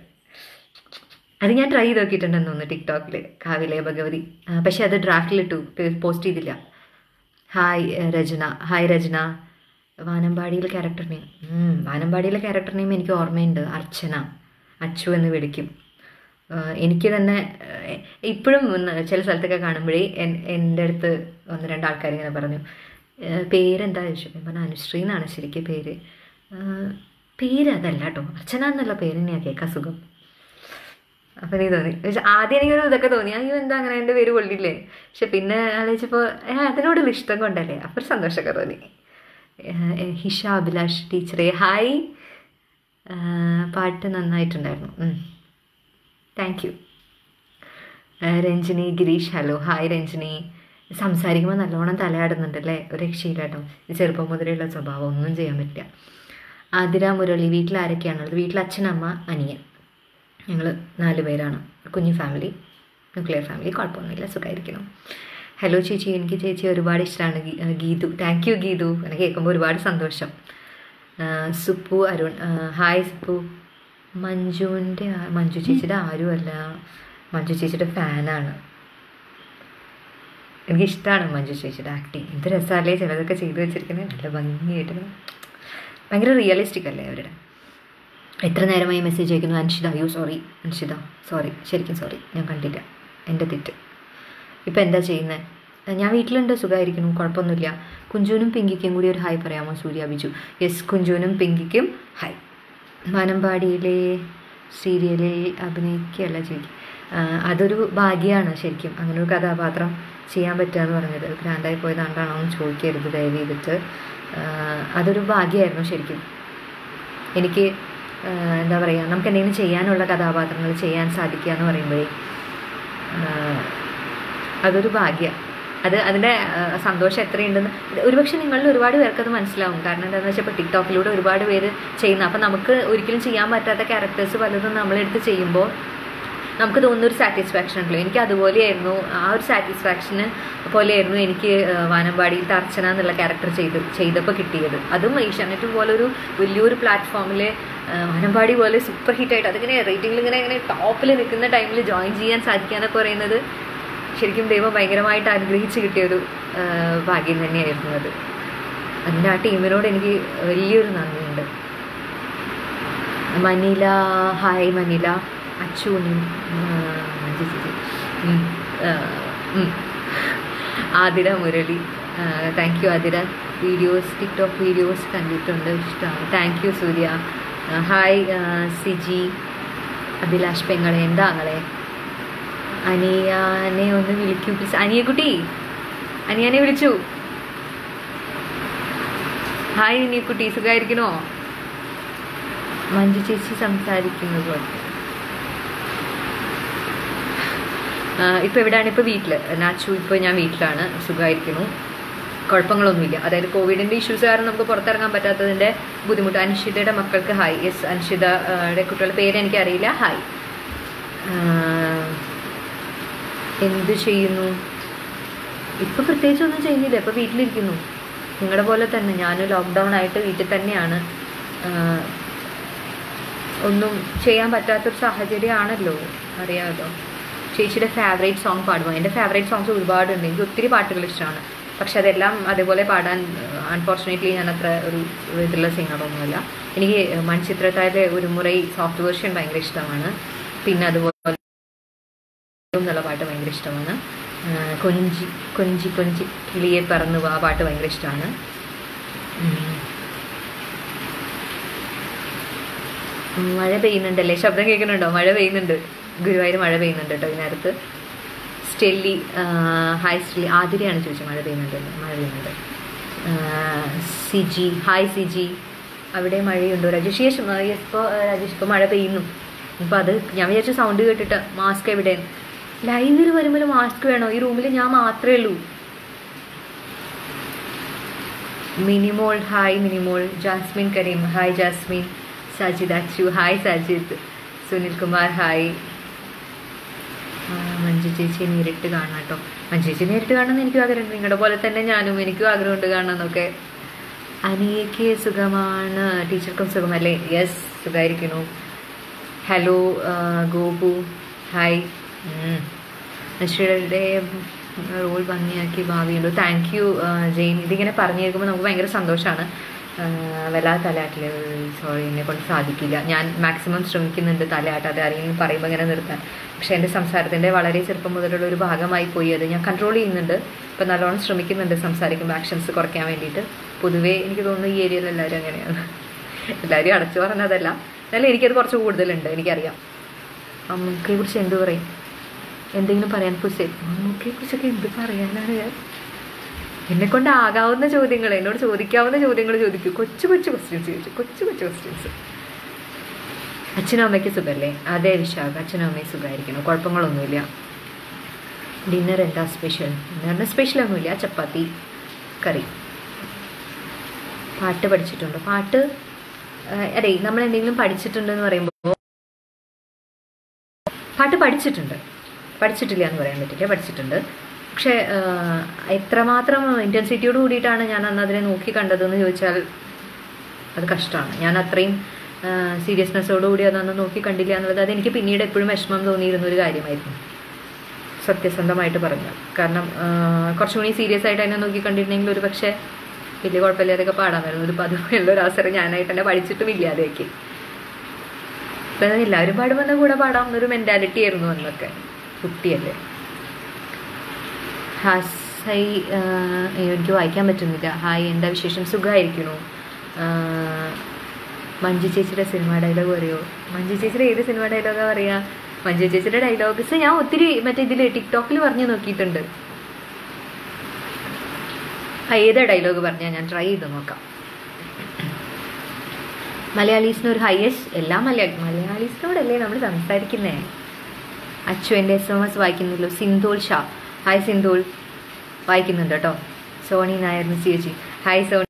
Speaker 1: അത് ഞാൻ ട്രൈ ചെയ്ത് നോക്കിയിട്ടുണ്ടെന്ന് തോന്നുന്നു ടിക്ടോക്കിൽ കാവിലെ ഭഗവതി ആ, പക്ഷേ അത് ഡ്രാഫ്റ്റിലിട്ടു പോസ്റ്റ് ചെയ്തില്ല ഹായ് ഏ, രചന ഹായ് രചന വാനമ്പാടിയിലെ ക്യാരക്ടർ നെയിം വാനമ്പാടിയിലെ ക്യാരക്ടർ നെയിം എനിക്ക് ഓർമ്മയുണ്ട് അർച്ചന അച്ചു എന്ന് വിളിക്കും ആ, എനിക്ക് തന്നെ ഏ, ഇപ്പോഴും ഒന്ന് ചില സ്ഥലത്തൊക്കെ കാണുമ്പോഴേ എൻ- എൻ്റെ അടുത്ത് ഒന്ന് രണ്ട് ആൾക്കാർ ഇങ്ങനെ പറഞ്ഞു ഏ, പേരെന്താ ചോദിച്ചു ഞാൻ പറഞ്ഞു അനുശ്രീ എന്നാണ് ശരിക്കും പേര് ആ, പേര് അതല്ല കേട്ടോ അർച്ചന എന്നുള്ള പേര് തന്നെയാണ് കേൾക്കാൻ സുഖം അപ്പം എനിക്ക് തോന്നി പക്ഷെ ആദ്യം എനിക്കൊരു ഇതൊക്കെ തോന്നി അയ്യോ എന്താ അങ്ങനെ എൻ്റെ പേര് കൊള്ളില്ലേ പക്ഷെ പിന്നെ ആലോചിച്ചപ്പോൾ അതിനോടുള്ള ഇഷ്ടം കൊണ്ടല്ലേ അപ്പോൾ ഒരു സന്തോഷമൊക്കെ തോന്നി ഏഹ് ഏഹ് ഹിഷ അഭിലാഷ് ടീച്ചറെ ഹായ് ഏഹ് പാട്ട് നന്നായിട്ടുണ്ടായിരുന്നു thank you Ranjini Girish hello hi Ranjini സംസാരിക്കുമ്പോൾ നല്ലോണം തലയാടുന്നുണ്ടല്ലേ ഒരു രക്ഷയില്ല കേട്ടോ ഈ ചെറുപ്പം മുതലുള്ള സ്വഭാവം ഒന്നും ചെയ്യാൻ പറ്റില്ല ആതിര മുരളി വീട്ടിൽ ആരൊക്കെയാണുള്ളത് വീട്ടിൽ അച്ഛനമ്മ അനിയൻ ഞങ്ങൾ നാല് പേരാണ് കുഞ്ഞു ഫാമിലി ന്യൂക്ലിയർ ഫാമിലി കുഴപ്പമൊന്നുമില്ല സുഖമായിരിക്കണം ഹലോ ചേച്ചി എനിക്ക് ചേച്ചി ഒരുപാട് ഇഷ്ടമാണ് ഗീ- ആ, ഗീതു താങ്ക് യു ഗീതു എന്നെ കേൾക്കുമ്പോൾ ഒരുപാട് സന്തോഷം ആ, സുപ്പു അരുൺ ആ, ഹായ് സുപ്പു മഞ്ജുവിൻ്റെ ആ- മഞ്ജു ചേച്ചിയുടെ ആരുമല്ല മഞ്ജു ചേച്ചിയുടെ ഫാനാണ് എനിക്കിഷ്ടമാണ് മഞ്ജു ചേച്ചിയുടെ ആക്ടിങ് എന്ത് രസമല്ലേ ചിലതൊക്കെ ചെയ്തു വെച്ചിരിക്കുന്നത് നല്ല ഭംഗിയായിട്ട് ഭയങ്കര റിയലിസ്റ്റിക് അല്ലേ അവരുടെ എത്ര നേരമായി മെസ്സേജ് അയക്കുന്നു അൻഷിത അയ്യോ സോറി അൻഷിത സോറി ശരിക്കും സോറി ഞാൻ കണ്ടില്ല എൻ്റെ തെറ്റ് ഇപ്പം എന്താ ചെയ്യുന്നത് ഞാൻ വീട്ടിലുണ്ട് സുഖമായിരിക്കുന്നു കുഴപ്പമൊന്നുമില്ല കുഞ്ചുവിനും പിങ്കിക്കും കൂടി ഒരു ഹായ് പറയാമോ സൂര്യ ബിജു യെസ് കുഞ്ചുവിനും പിങ്കിക്കും ഹായ് വാനമ്പാടിയിലെ സീരിയലിൽ അഭിനയിക്കുകയല്ല ചോദിക്കും അതൊരു ഭാഗ്യമാണ് ശരിക്കും അങ്ങനെ ഒരു കഥാപാത്രം ചെയ്യാൻ പറ്റുക എന്ന് പറഞ്ഞത് ഗ്രാൻഡായി പോയതാണ്ടാണോ എന്ന് ചോദിക്കരുത് ദയവ് ചെയ്തിട്ട് ആ, അതൊരു ഭാഗ്യമായിരുന്നു ശരിക്കും എനിക്ക് ആ, എന്താ പറയുക നമുക്ക് എന്തെങ്കിലും ചെയ്യാനുള്ള കഥാപാത്രങ്ങൾ ചെയ്യാൻ സാധിക്കുക എന്ന് പറയുമ്പോഴേ ആ, അതൊരു ഭാഗ്യം അത് അതിൻ്റെ ആ, സന്തോഷം എത്രയുണ്ടെന്ന് ഇത് ഒരുപക്ഷെ നിങ്ങളിൽ ഒരുപാട് പേർക്ക് അത് മനസ്സിലാവും കാരണം എന്താണെന്ന് വെച്ചാൽ ഇപ്പോൾ ടിക്ടോക്കിലൂടെ ഒരുപാട് പേര് ചെയ്യുന്ന അപ്പം നമുക്ക് ഒരിക്കലും ചെയ്യാൻ പറ്റാത്ത ക്യാരക്ടേഴ്സ് പലതും നമ്മളെടുത്ത് ചെയ്യുമ്പോൾ നമുക്ക് തോന്നുന്ന ഒരു സാറ്റിസ്ഫാക്ഷൻ ഉണ്ടല്ലോ എനിക്ക് അതുപോലെയായിരുന്നു ആ ഒരു സാറ്റിസ്ഫാക്ഷന് പോലെയായിരുന്നു എനിക്ക് ആ, വാനമ്പാടിയിൽ അർച്ചന എന്നുള്ള ക്യാരക്ടർ ചെയ്ത് ചെയ്തപ്പോൾ കിട്ടിയത് അതും ഏഷ്യാനെറ്റ് പോലെ ഒരു വലിയൊരു പ്ലാറ്റ്ഫോമിൽ വാനമ്പാടി പോലെ സൂപ്പർ ഹിറ്റായിട്ട് അതിങ്ങനെ റേറ്റിംഗിൽ ഇങ്ങനെ ഇങ്ങനെ ടോപ്പിൽ നിൽക്കുന്ന ടൈമിൽ ജോയിൻ ചെയ്യാൻ സാധിക്കുക എന്നൊക്കെ പറയുന്നത് ശരിക്കും ദൈവം ഭയങ്കരമായിട്ട് അനുഗ്രഹിച്ച് കിട്ടിയൊരു ആ, ഭാഗ്യം തന്നെയായിരുന്നു അത് അതിൻ്റെ ആ ടീമിനോട് എനിക്ക് വലിയൊരു നന്ദിയുണ്ട് മനില ഹായ് മനില അച്ചൂനും ഉം. Athira Murali thank you Athira videos TikTok videos കണ്ടിട്ടുണ്ട് ഇഷ്ടമാണ് താങ്ക് യു സൂര്യ ആ, ഹായ് ആ, സിജി അഭിലാഷ് പെങ്ങളെ എന്താ ആങ്ങളെ അനിയാനെ ഒന്ന് വിളിക്കൂ പ്ലീസ് അനിയക്കുട്ടി അനിയാനെ വിളിച്ചു ഹായ് അനിയക്കുട്ടി സുഖമായിരിക്കണോ മഞ്ജു ചേച്ചി സംസാരിക്കുന്നത് പോലെ ഇപ്പോൾ എവിടെയാണ് ഇപ്പോൾ വീട്ടിൽ നാച്ചു ഇപ്പോൾ ഞാൻ വീട്ടിലാണ് സുഖമായിരിക്കുന്നു കുഴപ്പങ്ങളൊന്നുമില്ല അതായത് കോവിഡിൻ്റെ ഇഷ്യൂസ് കാരണം നമുക്ക് പുറത്തിറങ്ങാൻ പറ്റാത്തതിൻ്റെ ബുദ്ധിമുട്ട് അൻഷിതയുടെ മക്കൾക്ക് ഹായ് യെസ് അൻഷിതയുടെ കുട്ടികളുടെ പേര് എനിക്കറിയില്ല ഹായ് എന്ത് ചെയ്യുന്നു ഇപ്പം പ്രത്യേകിച്ച് ഒന്നും ചെയ്യുന്നില്ല ഇപ്പോൾ വീട്ടിലിരിക്കുന്നു നിങ്ങളുടെ പോലെ തന്നെ ഞാൻ ലോക്ക്ഡൗൺ ആയിട്ട് വീട്ടിൽ തന്നെയാണ് ആഹ് ഒന്നും ചെയ്യാൻ പറ്റാത്തൊരു സാഹചര്യമാണല്ലോ അറിയാമല്ലോ ചേച്ചിയുടെ ഫേവറേറ്റ് സോങ് പാടുമോ എൻ്റെ ഫേവറേറ്റ് സോങ്സ് ഒരുപാടുണ്ട് എനിക്ക് ഒത്തിരി പാട്ടുകൾ ഇഷ്ടമാണ് പക്ഷെ അതെല്ലാം അതേപോലെ പാടാൻ അൺഫോർച്ചുനേറ്റ്ലി ഞാൻ അത്ര ഒരു ഇതിലുള്ള സിംഗറൊന്നുമല്ല എനിക്ക് മൺചിത്രത്താഴെ ഒരു മുறை സോഫ്റ്റ് വേർഷൻ ഭയങ്കര ഇഷ്ടമാണ് പിന്നെ അതുപോലെ എന്നുള്ള പാട്ട് ഭയങ്കര ഇഷ്ടമാണ് ആ, കൊഞ്ചി കൊഞ്ചി കൊഞ്ചി കിളിയെ പറന്നു വാ ആ പാട്ട് ഭയങ്കര ഇഷ്ടമാണ് ഉം. ഉം, മഴ പെയ്യുന്നുണ്ടല്ലേ ശബ്ദം കേൾക്കുന്നുണ്ടോ മഴ പെയ്യുന്നുണ്ട് ഗുരുവായൂർ മഴ പെയ്യുന്നുണ്ട് കേട്ടോ ഇതിനകത്ത് സ്റ്റെല്ലി ആ, ഹായ് സ്റ്റെല്ലി ആതിരയാണ് ചോദിച്ചത് മഴ പെയ്യുന്നുണ്ട് മഴ പെയ്യുന്നുണ്ട് ആ, സിജി ഹായ് സിജി അവിടെ മഴയുണ്ടോ രജേഷ് യെസ് ഇപ്പോൾ രാജേഷ് ഇപ്പോൾ മഴ പെയ്യുന്നു അപ്പോൾ അത് ഞാൻ വിചാരിച്ച സൗണ്ട് കേട്ടിട്ട് മാസ്ക് എവിടെ ലൈവിൽ വരുമ്പോൾ മാസ്ക് വേണോ ഈ റൂമിൽ ഞാൻ മാത്രമേ ഉള്ളൂ Minimol hi Minimol Jasmine Kareem hi Jasmine Sajid Achu hi Sajid Sunil Kumar hi ആ, മഞ്ജു ചേച്ചി നേരിട്ട് കാണാം കേട്ടോ മഞ്ജു ചേച്ചി നേരിട്ട് കാണണമെന്ന് എനിക്കും ആഗ്രഹമുണ്ട് നിങ്ങളുടെ പോലെ തന്നെ ഞാനും എനിക്കും ആഗ്രഹമുണ്ട് കാണണമെന്നൊക്കെ അനിയയ്ക്ക് സുഖമാണ് ടീച്ചർക്കും സുഖമല്ലേ യെസ് സുഖമായിരിക്കുന്നു ഹലോ ആ, ഗോപു ഹായ് നശ്വരയുടെ റോൾ ഭംഗിയാക്കി ഭാവിയുണ്ട് താങ്ക് യു ജെയിൻ ഇതിങ്ങനെ പറഞ്ഞു കേൾക്കുമ്പോൾ നമുക്ക് ഭയങ്കര സന്തോഷമാണ് വല്ലാതെ തലയാട്ടില്ല സോറി എന്നെ കൊണ്ട് സാധിക്കില്ല ഞാൻ മാക്സിമം ശ്രമിക്കുന്നുണ്ട് തലയാട്ടാതെ ആരെങ്കിലും പറയുമ്പോൾ ഇങ്ങനെ നിർത്താൻ പക്ഷേ എൻ്റെ സംസാരത്തിൻ്റെ വളരെ ചെറുപ്പം മുതലുള്ള ഒരു ഭാഗമായി പോയി അത് ഞാൻ കൺട്രോൾ ചെയ്യുന്നുണ്ട് ഇപ്പം നല്ലോണം ശ്രമിക്കുന്നുണ്ട് സംസാരിക്കുമ്പോൾ ആക്ഷൻസ് കുറയ്ക്കാൻ വേണ്ടിയിട്ട് പൊതുവേ എനിക്ക് തോന്നുന്നു ഈ ഏരിയയിൽ എല്ലാവരും അങ്ങനെയാണ് എല്ലാവരും അടച്ചു പറഞ്ഞതല്ല എന്നാലും എനിക്കത് കുറച്ച് കൂടുതലുണ്ട് എനിക്കറിയാം അമ്മൂക്കയെ കുറിച്ച് എന്ത് പറയും എന്തെങ്കിലും പറയാൻ കുറിച്ച് അമ്മൂക്കയെ കുറിച്ചൊക്കെ എന്ത് പറയാനാണ് ഞാൻ എന്നെ കൊണ്ട് ആകാവുന്ന ചോദ്യങ്ങൾ എന്നോട് ചോദിക്കാവുന്ന ചോദ്യങ്ങൾ ചോദിക്കൂ കൊച്ചു കൊച്ചു ക്വസ്റ്റ്യൻസ് ചോദിച്ചു കൊച്ചു കൊച്ചു ക്വസ്റ്റ്യൻസ് അച്ഛനും അമ്മയ്ക്ക് സുഖമല്ലേ അതെ വിശാഖ അച്ഛനും അമ്മയും സുഖമായിരിക്കണം കുഴപ്പങ്ങളൊന്നുമില്ല ഡിന്നർ എന്താ സ്പെഷ്യൽ ഡിന്നറിന് സ്പെഷ്യൽ ഒന്നുമില്ല ചപ്പാത്തി കറി പാട്ട് പഠിച്ചിട്ടുണ്ടോ പാട്ട് ആ, അതെ നമ്മൾ എന്തെങ്കിലും പഠിച്ചിട്ടുണ്ടെന്ന് പറയുമ്പോൾ പാട്ട് പഠിച്ചിട്ടുണ്ട് പഠിച്ചിട്ടില്ല എന്ന് പറയാൻ പറ്റില്ല പഠിച്ചിട്ടുണ്ട് പക്ഷേ ആ, എത്രമാത്രം ഇൻറ്റൻസിറ്റിയോട് കൂടിയിട്ടാണ് ഞാൻ അന്ന് അതിനെ നോക്കി കണ്ടതെന്ന് ചോദിച്ചാൽ അത് കഷ്ടമാണ് ഞാൻ അത്രയും സീരിയസ്നെസ്സോടുകൂടി അതൊന്നും നോക്കി കണ്ടില്ല എന്നുള്ളത് അതെനിക്ക് പിന്നീട് എപ്പോഴും വിഷമം തോന്നിയിരുന്ന ഒരു കാര്യമായിരുന്നു സത്യസന്ധമായിട്ട് പറഞ്ഞാൽ കാരണം ആ, കുറച്ചും കൂടി സീരിയസ് ആയിട്ട് അതിനെ നോക്കി കണ്ടിട്ടുണ്ടെങ്കിൽ ഒരു പക്ഷേ വലിയ കുഴപ്പമില്ലാതെയൊക്കെ പാടാമായിരുന്നു ഒരു പതിവുള്ള ഒരു അവസരം ഞാനായിട്ട് തന്നെ പഠിച്ചിട്ടും ഇല്ലാതെയൊക്കെ ഇപ്പം എല്ലാവരും പാടുമ്പോൾ കൂടെ പാടാവുന്നൊരു മെൻറ്റാലിറ്റി ആയിരുന്നു അന്നൊക്കെ കുട്ടിയല്ലേ ഹായ് എനിക്ക് വായിക്കാൻ പറ്റുന്നില്ല ഹായ് എന്താ വിശേഷം സുഖമായിരിക്കണു മഞ്ജു ചേച്ചിയുടെ സിനിമ ഡയലോഗ് പറയോ മഞ്ജു ചേച്ചിയുടെ ഏത് സിനിമ ഡയലോഗാ പറയാ മഞ്ജു ചേച്ചിയുടെ ഡയലോഗ്സ് ഞാൻ ഒത്തിരി മറ്റേ ഇതിൽ ടിക്ടോക്കിൽ പറഞ്ഞു നോക്കിയിട്ടുണ്ട് ആ ഏതാ ഡയലോഗ് പറഞ്ഞാൽ ഞാൻ ട്രൈ ചെയ്ത് നോക്കാം മലയാളീസിന് ഒരു ഹയസ്റ്റ് എല്ലാ മലയാളി മലയാളീസിനോടല്ലേ നമ്മൾ സംസാരിക്കുന്നേ അച്ചു എൻ്റെ എസ് എം എസ് വായിക്കുന്നുള്ളൂ സിന്ധോൾ ഷാ ഹായ് സിന്ധോൾ വായിക്കുന്നുണ്ട് കേട്ടോ സോണി നായർ മിസ് ചേച്ചി ഹായ് സോണി